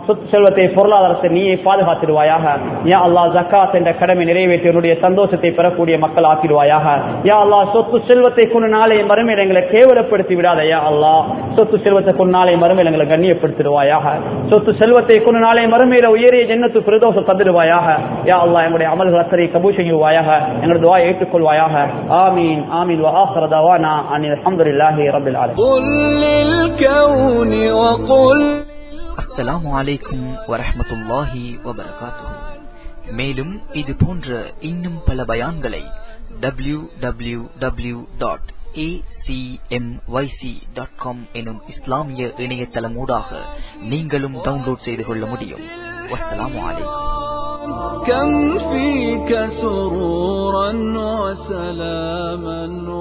சொத்து செல்வத்தை பொருளாதாரத்தை நீயே பாதுகாத்திடுவாயாக யா அல்லாஹ் ஜக்காத் என்ற கடமை நிறைவேற்றி உன்னுடைய சந்தோஷத்தை பெறக்கூடிய மக்கள் ஆக்கிடுவாயாக யா அல்லாஹ் சொத்து செல்வத்தை கொண்டு நாளை மறுமையில் எங்களை கேவலப்படுத்தி விடாத யா அல்லாஹ் சொத்து செல்வத்தை கொண்டு நாளை மறுமையில் எங்களை கண்ணியப்படுத்திடுவாயாக சொத்து செல்வத்தை கொண்டு நாளை மறுமையில உயரிய ஜன்னத்து பிரதோஷம் தந்துடுவாயாக யா அல்லாஹ் எங்களுடைய அமல்கள் அத்தனை கபூல் செய்வாயாக எங்களது துவா ஏற்றுக்கொள்வாயாக ஆமீன் ஆமீன் وآخر دعوانا أن الحمد لله رب العالمين قل للكون وقل அஸ்ஸலாமு அலைக்கும் வரஹ்மத்துல்லாஹி வபரகாத்துஹு மேலும் இது போன்ற இன்னும் பல பயான்களை W W W dot dot com எனும் இஸ்லாமிய இணையதளமூடாக நீங்களும் டவுன்லோட் செய்து கொள்ள முடியும் வஸ்ஸலாமு அலைக்கும் كم فيك سرورا وسلاما